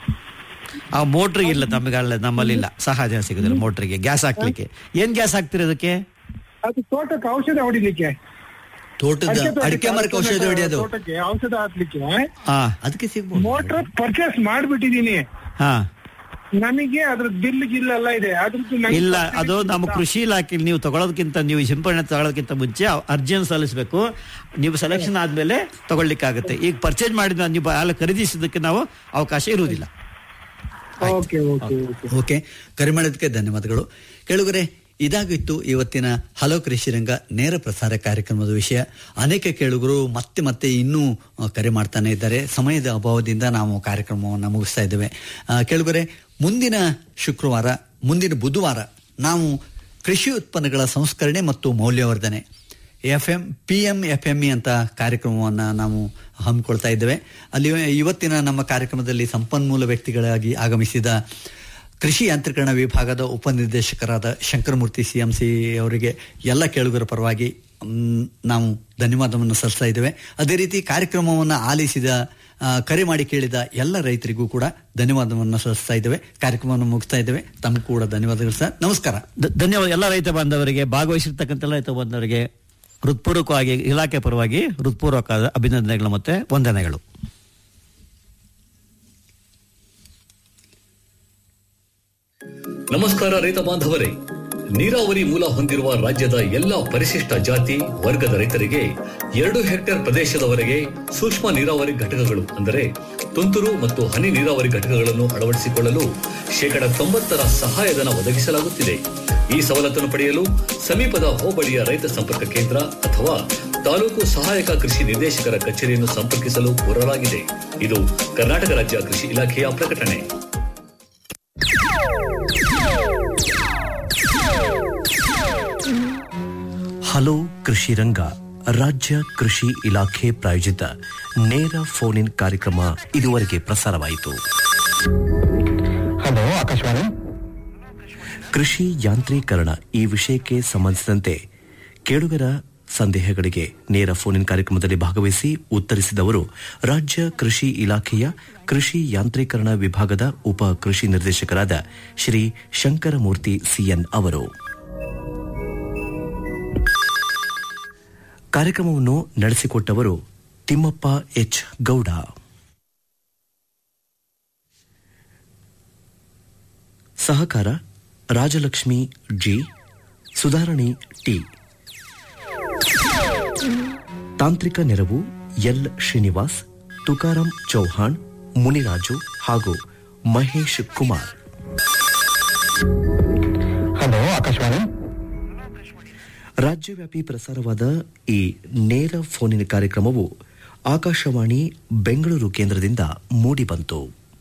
[SPEAKER 6] ಆ ಮೋಟ್ರ್ ಇಲ್ಲ ನಮಗೆ ಅಲ್ಲ ನಮ್ಮಲ್ಲಿ ಇಲ್ಲ ಸಹಾಯ ಸಿಗೋದಿಲ್ಲ ಮೋಟ್ರಿಗೆ ಗ್ಯಾಸ್ ಹಾಕ್ಲಿಕ್ಕೆ ಏನ್ ಗ್ಯಾಸ್ ಹಾಕ್ತೀರಿ ಅದಕ್ಕೆ
[SPEAKER 14] ಅದು ತೋಟಕ್ಕೆ ಔಷಧ ಹೊಡಿಲಿಕ್ಕೆ
[SPEAKER 5] ತೋಟದ
[SPEAKER 14] ತೋಟಕ್ಕೆ,
[SPEAKER 5] ಅಡಿಕೆ ಮರಕ್ಕೆ ಔಷಧ ಹೊಡೆಯೋದು
[SPEAKER 14] ತೋಟಕ್ಕೆ ಔಷಧ ಹಾಕ್ಲಿಕ್ಕೆ
[SPEAKER 6] ಹಾ
[SPEAKER 5] ಅದಕ್ಕೆ ಸಿಗ್ಬೋದು
[SPEAKER 14] ಮೋಟ್ರ್ ಪರ್ಚೇಸ್ ಮಾಡ್ಬಿಟ್ಟಿದೀನಿ
[SPEAKER 6] ಹಾ
[SPEAKER 14] ನನಗೆ ಅದ್ರ ಬಿಲ್ ಗಿಲ್ ಎಲ್ಲ ಇದೆ ಅದ್ರದ್ದು ನಂಗೆ
[SPEAKER 6] ಇಲ್ಲ
[SPEAKER 14] subsidy
[SPEAKER 6] ಅದು ನಮ್ಮ
[SPEAKER 14] ಸಿಗುತ್ತಾ?
[SPEAKER 6] ಕೃಷಿ ಇಲಾಖೆಯಲ್ಲಿ ನೀವು ತಗೊಳ್ಳೋದಕ್ಕಿಂತ ನೀವು ಸಿಂಪಡಣೆ ತಗೊಳ್ಳೋದಕ್ಕಿಂತ ಮುಂಚೆ ಅರ್ಜಿಯನ್ನು ಸಲ್ಲಿಸಬೇಕು ನೀವು ಸೆಲೆಕ್ಷನ್ ಆದ್ಮೇಲೆ ತಗೊಳ್ಳಿಕ್ಕಾಗುತ್ತೆ ಈಗ ಪರ್ಚೇಸ್ ಮಾಡಿದ ನೀವು ಅಲ್ಲ ಖರೀದಿಸೋದಕ್ಕೆ ನಾವು ಅವಕಾಶ ಇರುವುದಿಲ್ಲ
[SPEAKER 14] ಓಕೆ ಓಕೆ ಓಕೆ
[SPEAKER 5] ಓಕೆ ಕರೆ ಮಾಡೋದಕ್ಕೆ ಧನ್ಯವಾದಗಳು ಕೇಳುಗರೆ ಇದಾಗಿತ್ತು ಇವತ್ತಿನ ಹಲೋ ಕೃಷಿ ರಂಗ ನೇರ ಪ್ರಸಾರ ಕಾರ್ಯಕ್ರಮದ ವಿಷಯ ಅನೇಕ ಕೇಳುಗರು ಮತ್ತೆ ಮತ್ತೆ ಇನ್ನೂ ಆ, ಕರೆ ಮಾಡ್ತಾನೆ ಇದ್ದಾರೆ ಸಮಯದ ಅಭಾವದಿಂದ ನಾವು ಕಾರ್ಯಕ್ರಮವನ್ನು ಮುಗಿಸ್ತಾ ಇದ್ದೇವೆ ಆ, ಕೇಳುಗರೆ ಮುಂದಿನ ಶುಕ್ರವಾರ ಮುಂದಿನ ಬುಧವಾರ ನಾವು ಕೃಷಿ ಉತ್ಪನ್ನಗಳ ಸಂಸ್ಕರಣೆ ಮತ್ತು ಮೌಲ್ಯವರ್ಧನೆ F M P M F M E ಅಂತ ಕಾರ್ಯಕ್ರಮವನ್ನು ನಾವು ಹಮ್ಮಿಕೊಳ್ತಾ ಇದ್ದೇವೆ ಅಲ್ಲಿ ಇವತ್ತಿನ ನಮ್ಮ ಕಾರ್ಯಕ್ರಮದಲ್ಲಿ ಸಂಪನ್ಮೂಲ ವ್ಯಕ್ತಿಗಳಾಗಿ ಆಗಮಿಸಿದ ಕೃಷಿ ಯಾಂತ್ರೀಕರಣ ವಿಭಾಗದ ಉಪನಿರ್ದೇಶಕರಾದ ಶಂಕರಮೂರ್ತಿ ಸಿ ಎಂ ಸಿ ಅವರಿಗೆ ಎಲ್ಲ ಕೇಳುಗರ ಪರವಾಗಿ ಮ್, ನಾವು ಧನ್ಯವಾದವನ್ನು ಸಲ್ಲಿಸ್ತಾ ಇದ್ದೇವೆ ಅದೇ ರೀತಿ ಕಾರ್ಯಕ್ರಮವನ್ನು ಆಲಿಸಿದ ಆ, ಕರೆ ಮಾಡಿ ಕೇಳಿದ ಎಲ್ಲ ರೈತರಿಗೂ ಕೂಡ ಧನ್ಯವಾದವನ್ನು ಸಲ್ಲಿಸ್ತಾ ಇದ್ದೇವೆ ಕಾರ್ಯಕ್ರಮವನ್ನು ಮುಗಿಸ್ತಾ ಇದ್ದೇವೆ ತಮಗೂ ಕೂಡ ಧನ್ಯವಾದಗಳು ಸರ್ ನಮಸ್ಕಾರ
[SPEAKER 6] ಧ- ಧನ್ಯವಾದ ಎಲ್ಲ ರೈತ ಬಾಂಧವರಿಗೆ ಭಾಗವಹಿಸಿರ್ತಕ್ಕಂಥ ಎಲ್ಲ ರೈತ ಬಾಂಧವರಿಗೆ ಹೃತ್ಪೂರ್ವಕವಾಗಿ ಇಲಾಖೆ ಪರವಾಗಿ ಹೃತ್ಪೂರ್ವಕ ಅಭಿನಂದನೆಗಳು ಮತ್ತೆ ವಂದನೆಗಳು
[SPEAKER 4] ನಮಸ್ಕಾರ ರೈತ ಬಾಂಧವರೇ ನೀರಾವರಿ ಮೂಲ ಹೊಂದಿರುವ ರಾಜ್ಯದ ಎಲ್ಲಾ ಪರಿಶಿಷ್ಟ ಜಾತಿ ವರ್ಗದ ರೈತರಿಗೆ ಎರಡು ಹೆಕ್ಟೇರ್ ಪ್ರದೇಶದವರೆಗೆ ಸೂಕ್ಷ್ಮ ನೀರಾವರಿ ಘಟಕಗಳು ಅಂದರೆ ತುಂತುರು ಮತ್ತು ಹನಿ ನೀರಾವರಿ ಘಟಕಗಳನ್ನು ಅಳವಡಿಸಿಕೊಳ್ಳಲು ಶೇಕಡ ತೊಂಬತ್ತರ ಸಹಾಯಧನ ಒದಗಿಸಲಾಗುತ್ತಿದೆ ಈ ಸವಲತ್ತನ್ನು ಪಡೆಯಲು ಸಮೀಪದ ಹೋಬಳಿಯ ರೈತ ಸಂಪರ್ಕ ಕೇಂದ್ರ ಅಥವಾ ತಾಲೂಕು ಸಹಾಯಕ ಕೃಷಿ ನಿರ್ದೇಶಕರ ಕಚೇರಿಯನ್ನು ಸಂಪರ್ಕಿಸಲು ಕೋರಲಾಗಿದೆ ಇದು ಕರ್ನಾಟಕ ರಾಜ್ಯ ಕೃಷಿ ಇಲಾಖೆಯ ಪ್ರಕಟಣೆ
[SPEAKER 2] ಹಲೋ ಕೃಷಿ ರಂಗ ರಾಜ್ಯ ಕೃಷಿ ಇಲಾಖೆ ಪ್ರಾಯೋಜಿತ ನೇರ ಫೋನ್ ಇನ್ ಕಾರ್ಯಕ್ರಮ ಇದುವರೆಗೆ ಪ್ರಸಾರವಾಯಿತು
[SPEAKER 15] ಹಲೋ ಆಕಾಶವಾಣಿ
[SPEAKER 2] ಕೃಷಿ ಯಾಂತ್ರೀಕರಣ ಈ ವಿಷಯಕ್ಕೆ ಸಂಬಂಧಿಸಿದಂತೆ ಕೇಳುಗರ ಸಂದೇಹಗಳಿಗೆ ನೇರ ಫೋನ್ ಇನ್ ಕಾರ್ಯಕ್ರಮದಲ್ಲಿ ಭಾಗವಹಿಸಿ ಉತ್ತರಿಸಿದವರು ರಾಜ್ಯ ಕೃಷಿ ಇಲಾಖೆಯ ಕೃಷಿ ಯಾಂತ್ರೀಕರಣ ವಿಭಾಗದ ಉಪ ಕೃಷಿ ನಿರ್ದೇಶಕರಾದ ಶ್ರೀ ಶಂಕರಮೂರ್ತಿ ಸಿಎನ್ ಅವರು ಕಾರ್ಯಕ್ರಮವನ್ನು ನಡೆಸಿಕೊಟ್ಟವರು ತಿಮ್ಮಪ್ಪ ಎಚ್ ಗೌಡ ಸಹಕಾರ ರಾಜಲಕ್ಷ್ಮಿ ಜಿ ಸುಧಾರಣಿ ಟಿ ತಾಂತ್ರಿಕ ನೆರವು ಎಲ್ ಶ್ರೀನಿವಾಸ್ ತುಕಾರಾಂ ಚೌಹಾಣ್ ಮುನಿರಾಜು ಹಾಗೂ ಮಹೇಶ್ ಕುಮಾರ್
[SPEAKER 15] ಹಲೋ ಆಕಾಶವಾಣಿ
[SPEAKER 2] ರಾಜ್ಯವ್ಯಾಪಿ ಪ್ರಸಾರವಾದ ಈ ನೇರ ಫೋನಿನ ಕಾರ್ಯಕ್ರಮವು ಆಕಾಶವಾಣಿ ಬೆಂಗಳೂರು ಕೇಂದ್ರದಿಂದ ಮೂಡಿಬಂತು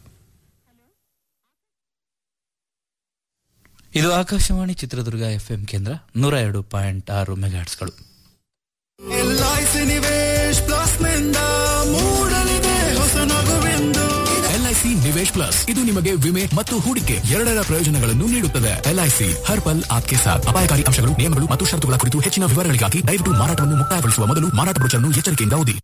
[SPEAKER 16] ಇದು ಆಕಾಶವಾಣಿ ಚಿತ್ರದುರ್ಗ ಎಫ್ಎಂ ಕೇಂದ್ರ ನೂರ ಎರಡು ಪಾಯಿಂಟ್ ಆರು ಮೆಗಾಟ್ಸ್ಗಳು
[SPEAKER 17] ಎಲ್ಐಸಿ ನಿವೇಶ್ ಪ್ಲಸ್ ನಿಂದ ಮೂಡಲಿದೆ ಹೊಸ ನಗುವೆಂದು
[SPEAKER 18] ಎಲ್ಐಸಿ ನಿವೇಶ್ ಪ್ಲಸ್ ಇದು ನಿಮಗೆ ವಿಮೆ ಮತ್ತು ಹೂಡಿಕೆ ಎರಡರ ಪ್ರಯೋಜನಗಳನ್ನು ನೀಡುತ್ತದೆ ಎಲ್ಐಸಿ ಹರ್ ಪಲ್ ಆಪ್ಕೆ ಸಾಥ್ ಅಪಾಯಕಾರಿ ಅಂಶಗಳು ನಿಯಮಗಳು ಮತ್ತು ಷರತ್ತುಗಳ ಕುರಿತು ಹೆಚ್ಚಿನ ವಿವರಗಳಿಗಾಗಿ ದಯವಿಟ್ಟು ಮಾರಾಟವನ್ನು ಮುಕ್ತಾಯಗೊಳಿಸುವ ಮೊದಲು ಮಾರಾಟ ಬ್ರೋಚರ್ನ್ನು ಎಚ್ಚರಿಕೆಯಿಂದ ಓದಿ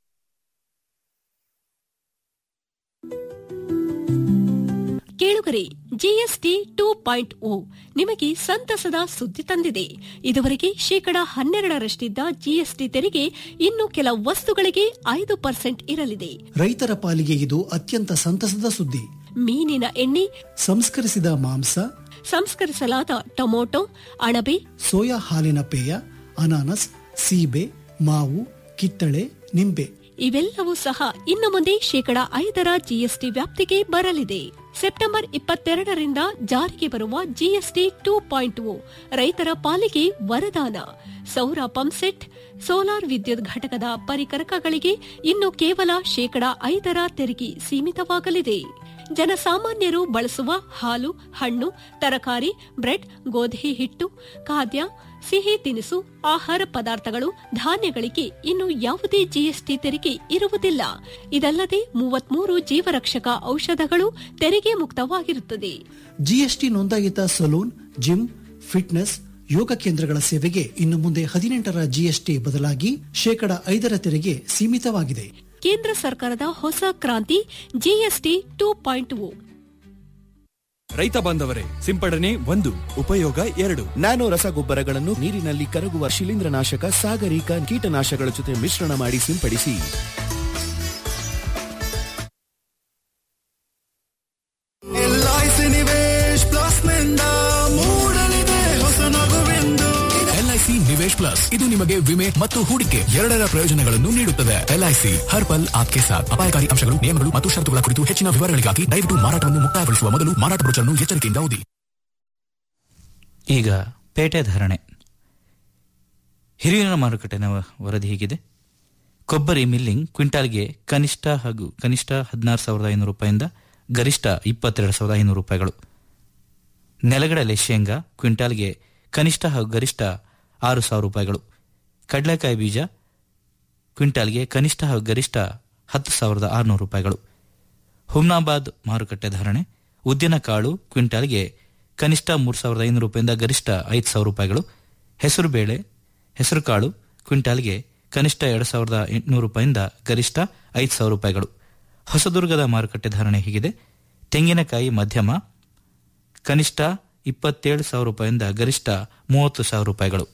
[SPEAKER 19] ಕೇಳುಗರೆ ಜಿಎಸ್ಟಿ ಟೂ ಪಾಯಿಂಟ್ ಓ ನಿಮಗೆ ಸಂತಸದ ಸುದ್ದಿ ತಂದಿದೆ ಇದುವರೆಗೆ ಶೇಕಡ ಹನ್ನೆರಡರಷ್ಟಿದ್ದ ಜಿಎಸ್ಟಿ ತೆರಿಗೆ ಇನ್ನು ಕೆಲ ವಸ್ತುಗಳಿಗೆ ಐದು ಪರ್ಸೆಂಟ್ ಇರಲಿದೆ
[SPEAKER 20] ರೈತರ ಪಾಲಿಗೆ ಇದು ಅತ್ಯಂತ ಸಂತಸದ ಸುದ್ದಿ
[SPEAKER 19] ಮೀನಿನ ಎಣ್ಣೆ
[SPEAKER 20] ಸಂಸ್ಕರಿಸಿದ ಮಾಂಸ
[SPEAKER 19] ಸಂಸ್ಕರಿಸಲಾದ ಟೊಮೊಟೊ ಅಣಬೆ
[SPEAKER 20] ಸೋಯಾ ಹಾಲಿನ ಪೇಯ ಅನಾನಸ್ ಸೀಬೆ ಮಾವು ಕಿತ್ತಳೆ ನಿಂಬೆ
[SPEAKER 19] ಇವೆಲ್ಲವೂ ಸಹ ಇನ್ನು ಮುಂದೆ ಶೇಕಡ ಐದರ ಜಿಎಸ್ಟಿ ವ್ಯಾಪ್ತಿಗೆ ಬರಲಿದೆ ಸೆಪ್ಟೆಂಬರ್ ಇಪ್ಪತ್ತೆರಡರಿಂದ ಜಾರಿಗೆ ಬರುವ ಜಿಎಸ್ಟಿ ಟೂ ಪಾಯಿಂಟ್ ಓ ರೈತರ ಪಾಲಿಗೆ ವರದಾನ ಸೌರ ಪಂಪ್ಸೆಟ್ ಸೋಲಾರ್ ವಿದ್ಯುತ್ ಘಟಕದ ಪರಿಕರಕಗಳಿಗೆ ಇನ್ನು ಕೇವಲ ಶೇಕಡ ಐದರ ತೆರಿಗೆ ಸೀಮಿತವಾಗಲಿದೆ ಜನಸಾಮಾನ್ಯರು ಬಳಸುವ ಹಾಲು ಹಣ್ಣು ತರಕಾರಿ ಬ್ರೆಡ್ ಗೋಧಿ ಹಿಟ್ಟು ಖಾದ್ಯ ಸಿಹಿ ತಿನಿಸು ಆಹಾರ ಪದಾರ್ಥಗಳು ಧಾನ್ಯಗಳಿಗೆ ಇನ್ನು ಯಾವುದೇ ಜಿಎಸ್ಟಿ ತೆರಿಗೆ ಇರುವುದಿಲ್ಲ ಇದಲ್ಲದೆ ಮೂವತ್ಮೂರು ಜೀವರಕ್ಷಕ ಔಷಧಗಳು ತೆರಿಗೆ ಮುಕ್ತವಾಗಿರುತ್ತದೆ
[SPEAKER 20] ಜಿಎಸ್ಟಿ ನೋಂದಾಯಿತ ಸಲೂನ್ ಜಿಮ್ ಫಿಟ್ನೆಸ್ ಯೋಗ ಕೇಂದ್ರಗಳ ಸೇವೆಗೆ ಇನ್ನು ಮುಂದೆ ಹದಿನೆಂಟರ ಜಿಎಸ್ಟಿ ಬದಲಾಗಿ ಶೇಕಡ ಐದರ ತೆರಿಗೆ ಸೀಮಿತವಾಗಿದೆ
[SPEAKER 19] ಕೇಂದ್ರ ಸರ್ಕಾರದ ಹೊಸ ಕ್ರಾಂತಿ ಜಿಎಸ್ಟಿ ಟೂ ಪಾಯಿಂಟ್ ಓ
[SPEAKER 21] ರೈತ ಬಾಂಧವರೇ ಸಿಂಪಡಣೆ ಒಂದು ಉಪಯೋಗ ಎರಡು
[SPEAKER 22] ನ್ಯಾನೋ ರಸಗೊಬ್ಬರಗಳನ್ನು ನೀರಿನಲ್ಲಿ ಕರಗುವ ಶಿಲೀಂಧ್ರನಾಶಕ ಸಾಗರಿಕ ಕೀಟನಾಶಕಗಳ ಜೊತೆ ಮಿಶ್ರಣ ಮಾಡಿ ಸಿಂಪಡಿಸಿ
[SPEAKER 17] ಎಲ್ಐಸಿ ನಿವೇಶ್ ಪ್ಲಸ್ ನಿಂದ ಮೂಡಲಿದೆ ಹೊಸ ನಗುವೆಂದು
[SPEAKER 18] ಎಲ್ಐಸಿ ನಿವೇಶ್ ಪ್ಲಸ್ ಇದು ನಿಮಗೆ ವಿಮೆ ಮತ್ತು ಹೂಡಿಕೆ ಎರಡರ ಪ್ರಯೋಜನಗಳನ್ನು ನೀಡುತ್ತದೆ ಎಲ್ಐಸಿ ಹರ್ ಪಲ್ ಆಪ್ಕೆ ಸಾಥ್ ಅಪಾಯಕಾರಿ ಅಂಶಗಳು ನಿಯಮಗಳು ಮತ್ತು ಷರತ್ತುಗಳ ಕುರಿತು ಹೆಚ್ಚಿನ ವಿವರಗಳಿಗಾಗಿ ದಯವಿಟ್ಟು ಮಾರಾಟವನ್ನು ಮುಕ್ತಾಯಗೊಳಿಸುವ ಮೊದಲು ಮಾರಾಟ ಬ್ರೋಚರ್ನ್ನು ಎಚ್ಚರಿಕೆಯಿಂದ ಓದಿ
[SPEAKER 16] ಈಗ ಪೇಟೆ ಧಾರಣೆ ಹಿರಿಯೂರಿನ ಮಾರುಕಟ್ಟೆನ ವರದಿ ಹೀಗಿದೆ ಕೊಬ್ಬರಿ ಮಿಲ್ಲಿಂಗ್ ಕ್ವಿಂಟಾಲ್ಗೆ ಕನಿಷ್ಠ ಹಾಗೂ ಕನಿಷ್ಠ ಹದಿನಾರು ಸಾವಿರದ ಐನೂರು ರೂಪಾಯಿಂದ ಗರಿಷ್ಠ ಇಪ್ಪತ್ತೆರಡು ಸಾವಿರದ ಐನೂರು ರೂಪಾಯಿಗಳು ನೆಲಗಡಲೆ ಶೇಂಗಾ ಕ್ವಿಂಟಾಲ್ಗೆ ಕನಿಷ್ಠ ಹಾಗೂ ಗರಿಷ್ಠ ಆರು ಸಾವಿರ ರೂಪಾಯಿಗಳು ಕಡಲೆಕಾಯಿ ಬೀಜ ಕ್ವಿಂಟಾಲ್ಗೆ ಕನಿಷ್ಠ ಹಾಗೂ ಗರಿಷ್ಠ ಹತ್ತು ಸಾವಿರದ ಆರುನೂರು ರೂಪಾಯಿಗಳು ಹುಮ್ನಾಬಾದ್ ಮಾರುಕಟ್ಟೆ ಧಾರಣೆ ಉದ್ದಿನಕಾಳು ಕ್ವಿಂಟಾಲ್ಗೆ ಕನಿಷ್ಠ ಮೂರು ಸಾವಿರದ ಐನೂರು ರೂಪಾಯಿಂದ ಗರಿಷ್ಠ ಐದು ಸಾವಿರ ರೂಪಾಯಿಗಳು ಹೆಸರುಬೇಳೆ ಹೆಸರುಕಾಳು ಕ್ವಿಂಟಾಲ್ಗೆ ಕನಿಷ್ಠ ಎರಡು ಸಾವಿರದ ಎಂಟುನೂರು ರೂಪಾಯಿಂದ ಗರಿಷ್ಠ ಐದು ಸಾವಿರ ರೂಪಾಯಿಗಳು ಹೊಸದುರ್ಗದ ಮಾರುಕಟ್ಟೆ ಧಾರಣೆ ಹೀಗಿದೆ ತೆಂಗಿನಕಾಯಿ ಮಧ್ಯಮ ಕನಿಷ್ಠ ಇಪ್ಪತ್ತೇಳು ಸಾವಿರ ರೂಪಾಯಿಂದ ಗರಿಷ್ಠ ಮೂವತ್ತು ಸಾವಿರ ರೂಪಾಯಿಗಳು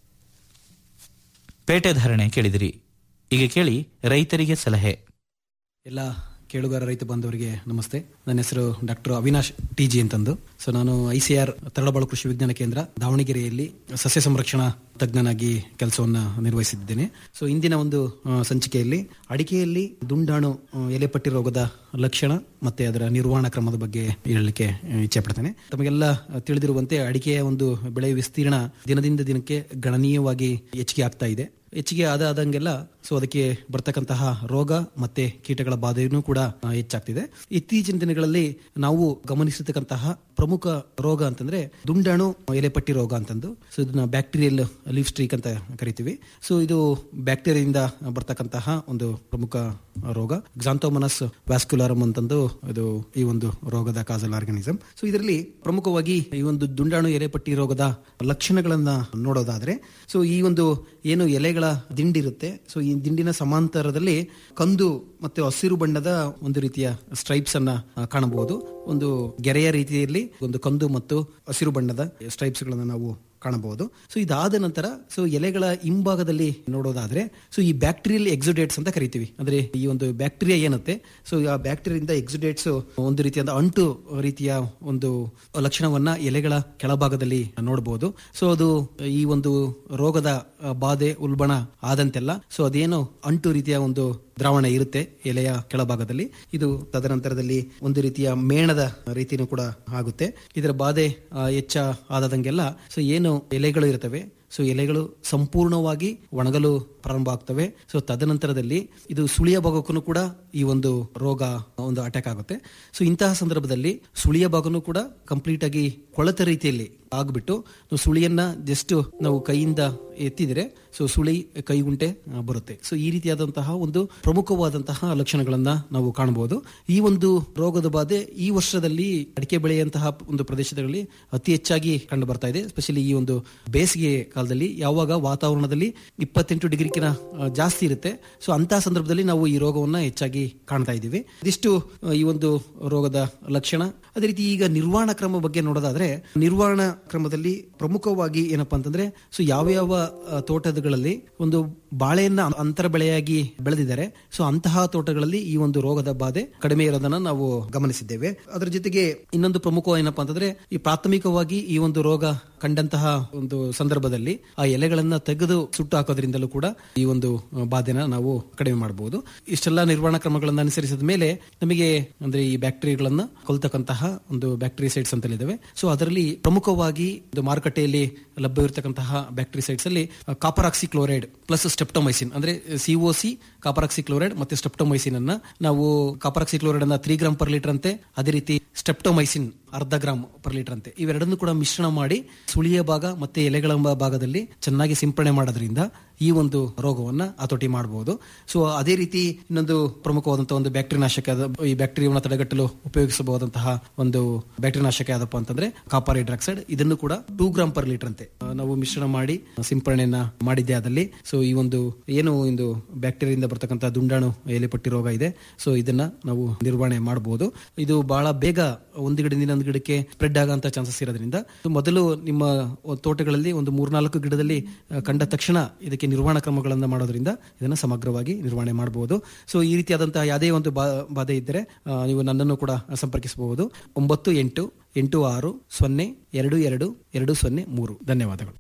[SPEAKER 16] ಪೇಟೆ ಧಾರಣೆ ಕೇಳಿದಿರಿ ಈಗ ಕೇಳಿ ರೈತರಿಗೆ ಸಲಹೆ
[SPEAKER 1] ಎಲ್ಲ ಕೇಳುಗರ ರೈತ ಬಾಂಧವರಿಗೆ ನಮಸ್ತೆ ನನ್ನ ಹೆಸರು ಡಾಕ್ಟರ್ ಅವಿನಾಶ್ ಟಿ ಜಿ ಅಂತಂದು ಸೊ ನಾನು I C R Taralabalu Krishi Vijnana ಕೇಂದ್ರ ದಾವಣಗೆರೆಯಲ್ಲಿ ಸಸ್ಯ ಸಂರಕ್ಷಣಾ ತಜ್ಞನಾಗಿ ಕೆಲಸವನ್ನ ನಿರ್ವಹಿಸಿದ್ದೇನೆ ಸೊ ಇಂದಿನ ಒಂದು ಆ, ಸಂಚಿಕೆಯಲ್ಲಿ ಅಡಿಕೆಯಲ್ಲಿ ದುಂಡಾಣು ಆ, ಎಲೆಪಟ್ಟಿ ರೋಗದ ಲಕ್ಷಣ ಮತ್ತೆ ಅದರ ನಿರ್ವಹಣಾ ಕ್ರಮದ ಬಗ್ಗೆ ಹೇಳಲಿಕ್ಕೆ ಆ, ಇಚ್ಛೆ ಪಡ್ತೇನೆ ತಮಗೆಲ್ಲ ತಿಳಿದಿರುವಂತೆ ಅಡಿಕೆಯ ಒಂದು ಬೆಳೆ ವಿಸ್ತೀರ್ಣ ದಿನದಿಂದ ದಿನಕ್ಕೆ ಗಣನೀಯವಾಗಿ ಹೆಚ್ಚಿಗೆ ಆಗ್ತಾ ಇದೆ ಹೆಚ್ಚಿಗೆ ಆದ ಆದಂಗೆಲ್ಲ ಸೊ ಅದಕ್ಕೆ ಬರ್ತಕ್ಕಂತಹ ರೋಗ ಮತ್ತೆ ಕೀಟಗಳ ಬಾಧೆಯೂ ಕೂಡ ಆ, ಹೆಚ್ಚಾಗ್ತಿದೆ ಇತ್ತೀಚಿನ ದಿನಗಳಲ್ಲಿ ನಾವು ಗಮನಿಸತಕ್ಕಂತಹ ಪ್ರಮುಖ ರೋಗ ಅಂತಂದ್ರೆ ದುಂಡಾಣು ಎಲೆಪಟ್ಟಿ ರೋಗ ಅಂತಂದು ಸೊ ಇದನ್ನ ಬ್ಯಾಕ್ಟೀರಿಯಲ್ ಲೀವ್ ಸ್ಟ್ರೀಕ್ ಅಂತ ಕರಿತೀವಿ ಸೊ ಇದು ಬ್ಯಾಕ್ಟೀರಿಯಾದಿಂದ ಬರ್ತಕ್ಕಂತಹ ಒಂದು ಪ್ರಮುಖ ರೋಗ ಗ್ಸಾಂತೋಮನಸ್ ವ್ಯಾಸ್ಕ್ಯುಲಾರಮ್ ಅಂತಂದು ಇದು ಈ ಒಂದು ರೋಗದ ಕಾಸಲ್ ಆರ್ಗನಿಸಮ್ ಸೊ ಇದರಲ್ಲಿ ಪ್ರಮುಖವಾಗಿ ಈ ಒಂದು ದುಂಡಾಣು ಎಲೆಪಟ್ಟಿ ರೋಗದ ಲಕ್ಷಣಗಳನ್ನ ನೋಡೋದಾದ್ರೆ ಸೊ ಈ ಒಂದು ಏನು ಎಲೆಗಳ ದಿಂಡಿರುತ್ತೆ ಸೊ ಈ ದಿಂಡಿನ ಸಮಾಂತರದಲ್ಲಿ ಕಂದು ಮತ್ತೆ ಹಸಿರು ಬಣ್ಣದ ಒಂದು ರೀತಿಯ ಸ್ಟ್ರೈಪ್ಸ್ ಅನ್ನ ಆ, ಕಾಣಬಹುದು ಒಂದು ಗೆರೆಯ ರೀತಿಯಲ್ಲಿ ಒಂದು ಕಂದು ಮತ್ತು ಹಸಿರು ಬಣ್ಣದ ಸ್ಟ್ರೈಪ್ಸ್ ಗಳನ್ನ ನಾವು ಕಾಣಬಹುದು ಸೊ ಇದಾದ ನಂತರ ಸೊ ಎಲೆಗಳ ಹಿಂಭಾಗದಲ್ಲಿ ನೋಡೋದಾದ್ರೆ ಸೊ ಈ ಬ್ಯಾಕ್ಟೀರಿಯಲ್ ಎಕ್ಸುಡೇಟ್ಸ್ ಅಂತ ಕರಿತೀವಿ ಅಂದ್ರೆ ಈ ಒಂದು ಬ್ಯಾಕ್ಟೀರಿಯಾ ಏನತ್ತೆ ಸೊ ಆ ಬ್ಯಾಕ್ಟೀರಿಯಿಂದ ಎಕ್ಸುಡೇಟ್ಸ್ ಒಂದು ರೀತಿಯಾದ ಅಂಟು ರೀತಿಯ ಒಂದು ಲಕ್ಷಣವನ್ನ ಎಲೆಗಳ ಕೆಳಭಾಗದಲ್ಲಿ ನೋಡಬಹುದು ಸೊ ಅದು ಈ ಒಂದು ರೋಗದ ಆ, ಬಾಧೆ ಉಲ್ಬಣ ಆದಂತೆಲ್ಲ ಸೊ ಅದೇನು ಅಂಟು ರೀತಿಯ ಒಂದು ದ್ರಾವಣ ಇರುತ್ತೆ ಎಲೆಯ ಕೆಳಭಾಗದಲ್ಲಿ ಇದು ತದನಂತರದಲ್ಲಿ ಒಂದು ರೀತಿಯ ಮೇಣದ ರೀತಿನೂ ಕೂಡ ಆಗುತ್ತೆ ಇದರ ಬಾಧೆ ಆ, ಹೆಚ್ಚ ಆದಂಗೆಲ್ಲ ಸೊ ಏನು ಎಲೆಗಳು ಇರ್ತವೆ ಸೊ ಎಲೆಗಳು ಸಂಪೂರ್ಣವಾಗಿ ಒಣಗಲು ಪ್ರಾರಂಭ ಆಗ್ತವೆ ಸೊ ತದನಂತರದಲ್ಲಿ ಇದು ಸುಳಿಯ ಭಾಗಕ್ಕೂ ಕೂಡ ಈ ಒಂದು ರೋಗ ಒಂದು ಅಟ್ಯಾಕ್ ಆಗುತ್ತೆ ಸೊ ಇಂತಹ ಸಂದರ್ಭದಲ್ಲಿ ಸುಳಿಯ ಭಾಗನೂ ಕೂಡ ಕಂಪ್ಲೀಟ್ ಆಗಿ ಕೊಳೆತ ರೀತಿಯಲ್ಲಿ ಆಗ್ಬಿಟ್ಟು ನಾವು ಸುಳಿಯನ್ನ ಜಸ್ಟ್ ನಾವು ಕೈಯಿಂದ ಎತ್ತಿದ್ರೆ ಸೊ ಸುಳಿ ಕೈಗುಂಟೆ ಆ, ಬರುತ್ತೆ ಸೊ ಈ ರೀತಿಯಾದಂತಹ ಒಂದು ಪ್ರಮುಖವಾದಂತಹ ಲಕ್ಷಣಗಳನ್ನ ನಾವು ಕಾಣಬಹುದು ಈ ಒಂದು ರೋಗದ ಬಾಧೆ ಈ ವರ್ಷದಲ್ಲಿ ಅಡಿಕೆ ಬೆಳೆಯಂತಹ ಒಂದು ಪ್ರದೇಶದಲ್ಲಿ ಅತಿ ಹೆಚ್ಚಾಗಿ ಕಂಡು ಬರ್ತಾ ಇದೆ ಸ್ಪೆಷಲಿ ಈ ಒಂದು ಬೇಸಿಗೆ ಕಾಲದಲ್ಲಿ ಯಾವಾಗ ವಾತಾವರಣದಲ್ಲಿ ಇಪ್ಪತ್ತೆಂಟು ಡಿಗ್ರಿಕಿನ ಆ, ಜಾಸ್ತಿ ಇರುತ್ತೆ ಸೊ ಅಂತಹ ಸಂದರ್ಭದಲ್ಲಿ ನಾವು ಈ ರೋಗವನ್ನ ಹೆಚ್ಚಾಗಿ ಕಾಣ್ತಾ ಇದ್ದೀವಿ ಇದಿಷ್ಟು ಆ, ಈ ಒಂದು ರೋಗದ ಲಕ್ಷಣ ಅದೇ ರೀತಿ ಈಗ ನಿರ್ವಹಣಾ ಕ್ರಮ ಬಗ್ಗೆ ನೋಡೋದಾದ್ರೆ ನಿರ್ವಹಣಾ ಕ್ರಮದಲ್ಲಿ ಪ್ರಮುಖವಾಗಿ ಏನಪ್ಪಾ ಅಂತಂದ್ರೆ ಸೊ ಯಾವ ಯಾವ ಆ, ತೋಟಗಳಲ್ಲಿ ಒಂದು ಬಾಳೆಯನ್ನ ಅಂತರ ಬೆಳೆಯಾಗಿ ಬೆಳೆದಿದ್ದಾರೆ ಸೊ ಅಂತಹ ತೋಟಗಳಲ್ಲಿ ಈ ಒಂದು ರೋಗದ ಬಾಧೆ ಕಡಿಮೆ ಇರೋದನ್ನ ನಾವು ಗಮನಿಸಿದ್ದೇವೆ ಅದರ ಜೊತೆಗೆ ಇನ್ನೊಂದು ಪ್ರಮುಖ ಏನಪ್ಪಾ ಅಂತಂದ್ರೆ ಈ ಪ್ರಾಥಮಿಕವಾಗಿ ಈ ಒಂದು ರೋಗ ಕಂಡಂತಹ ಒಂದು ಸಂದರ್ಭದಲ್ಲಿ ಆ ಎಲೆಗಳನ್ನ ತೆಗೆದು ಸುಟ್ಟು ಹಾಕೋದ್ರಿಂದಲೂ ಕೂಡ ಈ ಒಂದು ಆ, ಬಾಧೆನ ನಾವು ಕಡಿಮೆ ಮಾಡಬಹುದು ಇಷ್ಟೆಲ್ಲ ನಿರ್ವಹಣಾ ಕ್ರಮಗಳನ್ನು ಅನುಸರಿಸಿದ ಮೇಲೆ ನಮಗೆ ಅಂದ್ರೆ ಈ ಬ್ಯಾಕ್ಟೀರಿಯಾಗಳನ್ನ ಕೊಲ್ತಕ್ಕಂತಹ ಒಂದು ಬ್ಯಾಕ್ಟೀರಿಯಸೈಡ್ಸ್ ಅಂತ ಇದಾವೆ ಸೊ ಅದರಲ್ಲಿ ಪ್ರಮುಖವಾಗಿ ಒಂದು ಮಾರುಕಟ್ಟೆಯಲ್ಲಿ ಲಭ್ಯವಿರತಕ್ಕಂತಹ ಬ್ಯಾಕ್ಟೀರಿಯಸೈಡ್ಸ್ ಅಲ್ಲಿ ಕಾಪರ್ ಕ್ಲೋರೈಡ್ ಪ್ಲಸ್ ಸ್ಟೆಪ್ಟೊಮೈಸಿನ್ ಅಂದ್ರೆ ಸಿಒಸಿ ಕಾಪರ್ ಕ್ಲೋರೈಡ್ ಮತ್ತೆ ಸ್ಟೆಪ್ಟೊಮೈಸಿನ್ ಅನ್ನ ನಾವು ಕಾಪರ್ ಕ್ಲೋರೈಡ್ ಅನ್ನ ತ್ರೀ ಗ್ರಾಮ್ ಪರ್ ಲೀಟರ್ ಅಂತೆ ಅದೇ ರೀತಿ ಸ್ಟೆಪ್ಟೊಮೈಸಿನ್ ಅರ್ಧ ಗ್ರಾಮ್ ಪರ್ ಲೀಟರ್ ಅಂತೆ ಇವೆರಡನ್ನು ಕೂಡ ಮಿಶ್ರಣ ಮಾಡಿ ಸುಳಿಯ ಭಾಗ ಮತ್ತೆ ಎಲೆಗಳ ಭಾಗದಲ್ಲಿ ಚೆನ್ನಾಗಿ ಸಿಂಪಡಣೆ ಮಾಡೋದ್ರಿಂದ ಈ ಒಂದು ರೋಗವನ್ನ ಹತೋಟಿ ಮಾಡಬಹುದು ಸೊ ಅದೇ ರೀತಿ ಇನ್ನೊಂದು ಪ್ರಮುಖವಾದಂತಹ ಒಂದು ಬ್ಯಾಕ್ಟೀರಿಯಾ ನಾಶಕ ಅದ- ಈ ಬ್ಯಾಕ್ಟೀರಿಯಾವನ್ನು ತಡೆಗಟ್ಟಲು ಉಪಯೋಗಿಸಬಹುದಂತಹ ಒಂದು ಬ್ಯಾಕ್ಟೀರಿಯಾ ನಾಶಕ ಯಾವ್ದಪ್ಪ ಅಂತಂದ್ರೆ ಕಾಪರ್ ಹೈಡ್ರಾಕ್ಸೈಡ್ ಇದನ್ನು ಕೂಡ ಟೂ ಗ್ರಾಮ್ ಪರ್ ಲೀಟರ್ ಅಂತೆ ಆ, ನಾವು ಮಿಶ್ರಣ ಮಾಡಿ ಸಿಂಪಡಣೆಯನ್ನ ಮಾಡಿದ್ದೆ ಅದಲ್ಲಿ ಸೊ ಈ ಒಂದು ಏನು ಒಂದು ಬ್ಯಾಕ್ಟೀರಿಯಿಂದ ಬರ್ತಕ್ಕಂಥ ದುಂಡಾಣು ಎಲೆಪಟ್ಟಿ ರೋಗ ಇದೆ ಸೊ ಇದನ್ನ ನಾವು ನಿರ್ವಹಣೆ ಮಾಡಬಹುದು ಇದು ಬಹಳ ಬೇಗ ಒಂದು ಗಿಡದಿಂದ ಇನ್ನೊಂದು ಗಿಡಕ್ಕೆ ಸ್ಪ್ರೆಡ್ ಆಗಂತ ಚಾನ್ಸಸ್ ಇರೋದ್ರಿಂದ ಮೊದಲು ನಿಮ್ಮ ತೋಟಗಳಲ್ಲಿ ಒಂದು ಮೂರ್ನಾಲ್ಕು ಗಿಡದಲ್ಲಿ ಆ, ಕಂಡ ತಕ್ಷಣ ಇದಕ್ಕೆ ನಿರ್ವಹಣಾ ಕ್ರಮಗಳನ್ನು ಮಾಡೋದ್ರಿಂದ ಇದನ್ನ ಸಮಗ್ರವಾಗಿ ನಿರ್ವಹಣೆ ಮಾಡಬಹುದು ಸೊ ಈ ರೀತಿಯಾದಂತಹ ಯಾವುದೇ ಒಂದು ಬಾ- ಬಾಧೆ ಇದ್ದರೆ ಆ, ನೀವು ನನ್ನನ್ನು ಕೂಡ ಸಂಪರ್ಕಿಸಬಹುದು ಒಂಬತ್ತು ಎಂಟು ಎಂಟು ಆರು ಸೊನ್ನೆ ಎರಡು ಎರಡು ಎರಡು ಸೊನ್ನೆ ಮೂರು ಧನ್ಯವಾದಗಳು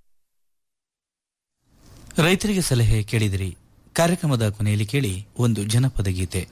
[SPEAKER 16] ರೈತರಿಗೆ ಸಲಹೆ ಕೇಳಿದಿರಿ ಕಾರ್ಯಕ್ರಮದ ಕೊನೆಯಲ್ಲಿ ಕೇಳಿ ಒಂದು ಜನಪದ ಗೀತೆ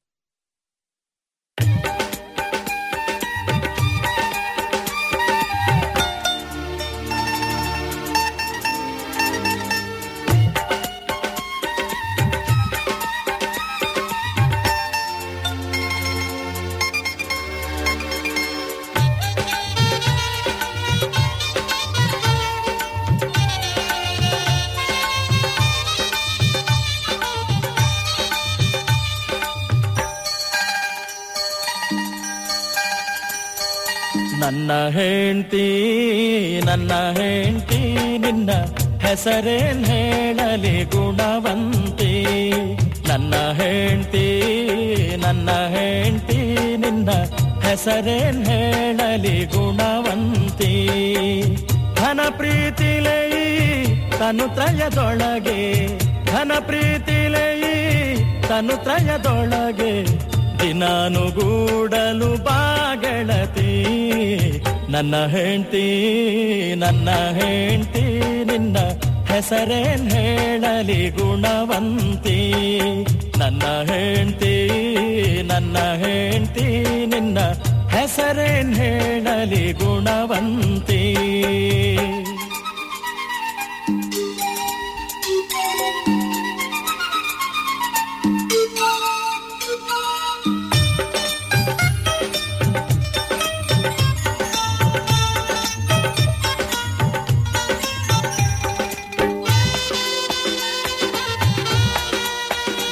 [SPEAKER 3] ನನ್ನ ಹೆಂಡತಿ ನನ್ನ ಹೆಂಡತಿ ನಿನ್ನ ಹೆಸರೇನ್ ಹೇಳಲಿ ಗುಣವಂತಿ ನನ್ನ ಹೆಂಡತಿ ನನ್ನ ನನ್ನ ಹೆಂಡತಿ ನಿನ್ನ ಹೆಸರೇನ್ ಹೇಳಲಿ ಗುಣವಂತಿ ಘನ ಪ್ರೀತಿಲೆಯಿ ತನು ತ್ರಯದೊಳಗೆ ಘನ ಪ್ರೀತಿಲೆಯಿ ತನು ತ್ರಯದೊಳಗೆ ದಿನಾನುಗೂಡಲು ಬಾಗೆಳತಿ ನನ್ನ ಹೆಂಡತಿ ನನ್ನ ಹೆಂಡತಿ ನಿನ್ನ ಹೆಸರೇನ್ ಹೇಳಲಿ ಗುಣವಂತಿ ನನ್ನ ಹೆಂಡತಿ ನನ್ನ ಹೆಂಡತಿ ನಿನ್ನ ಹೆಸರೇನ್ ಹೇಳಲಿ ಗುಣವಂತಿ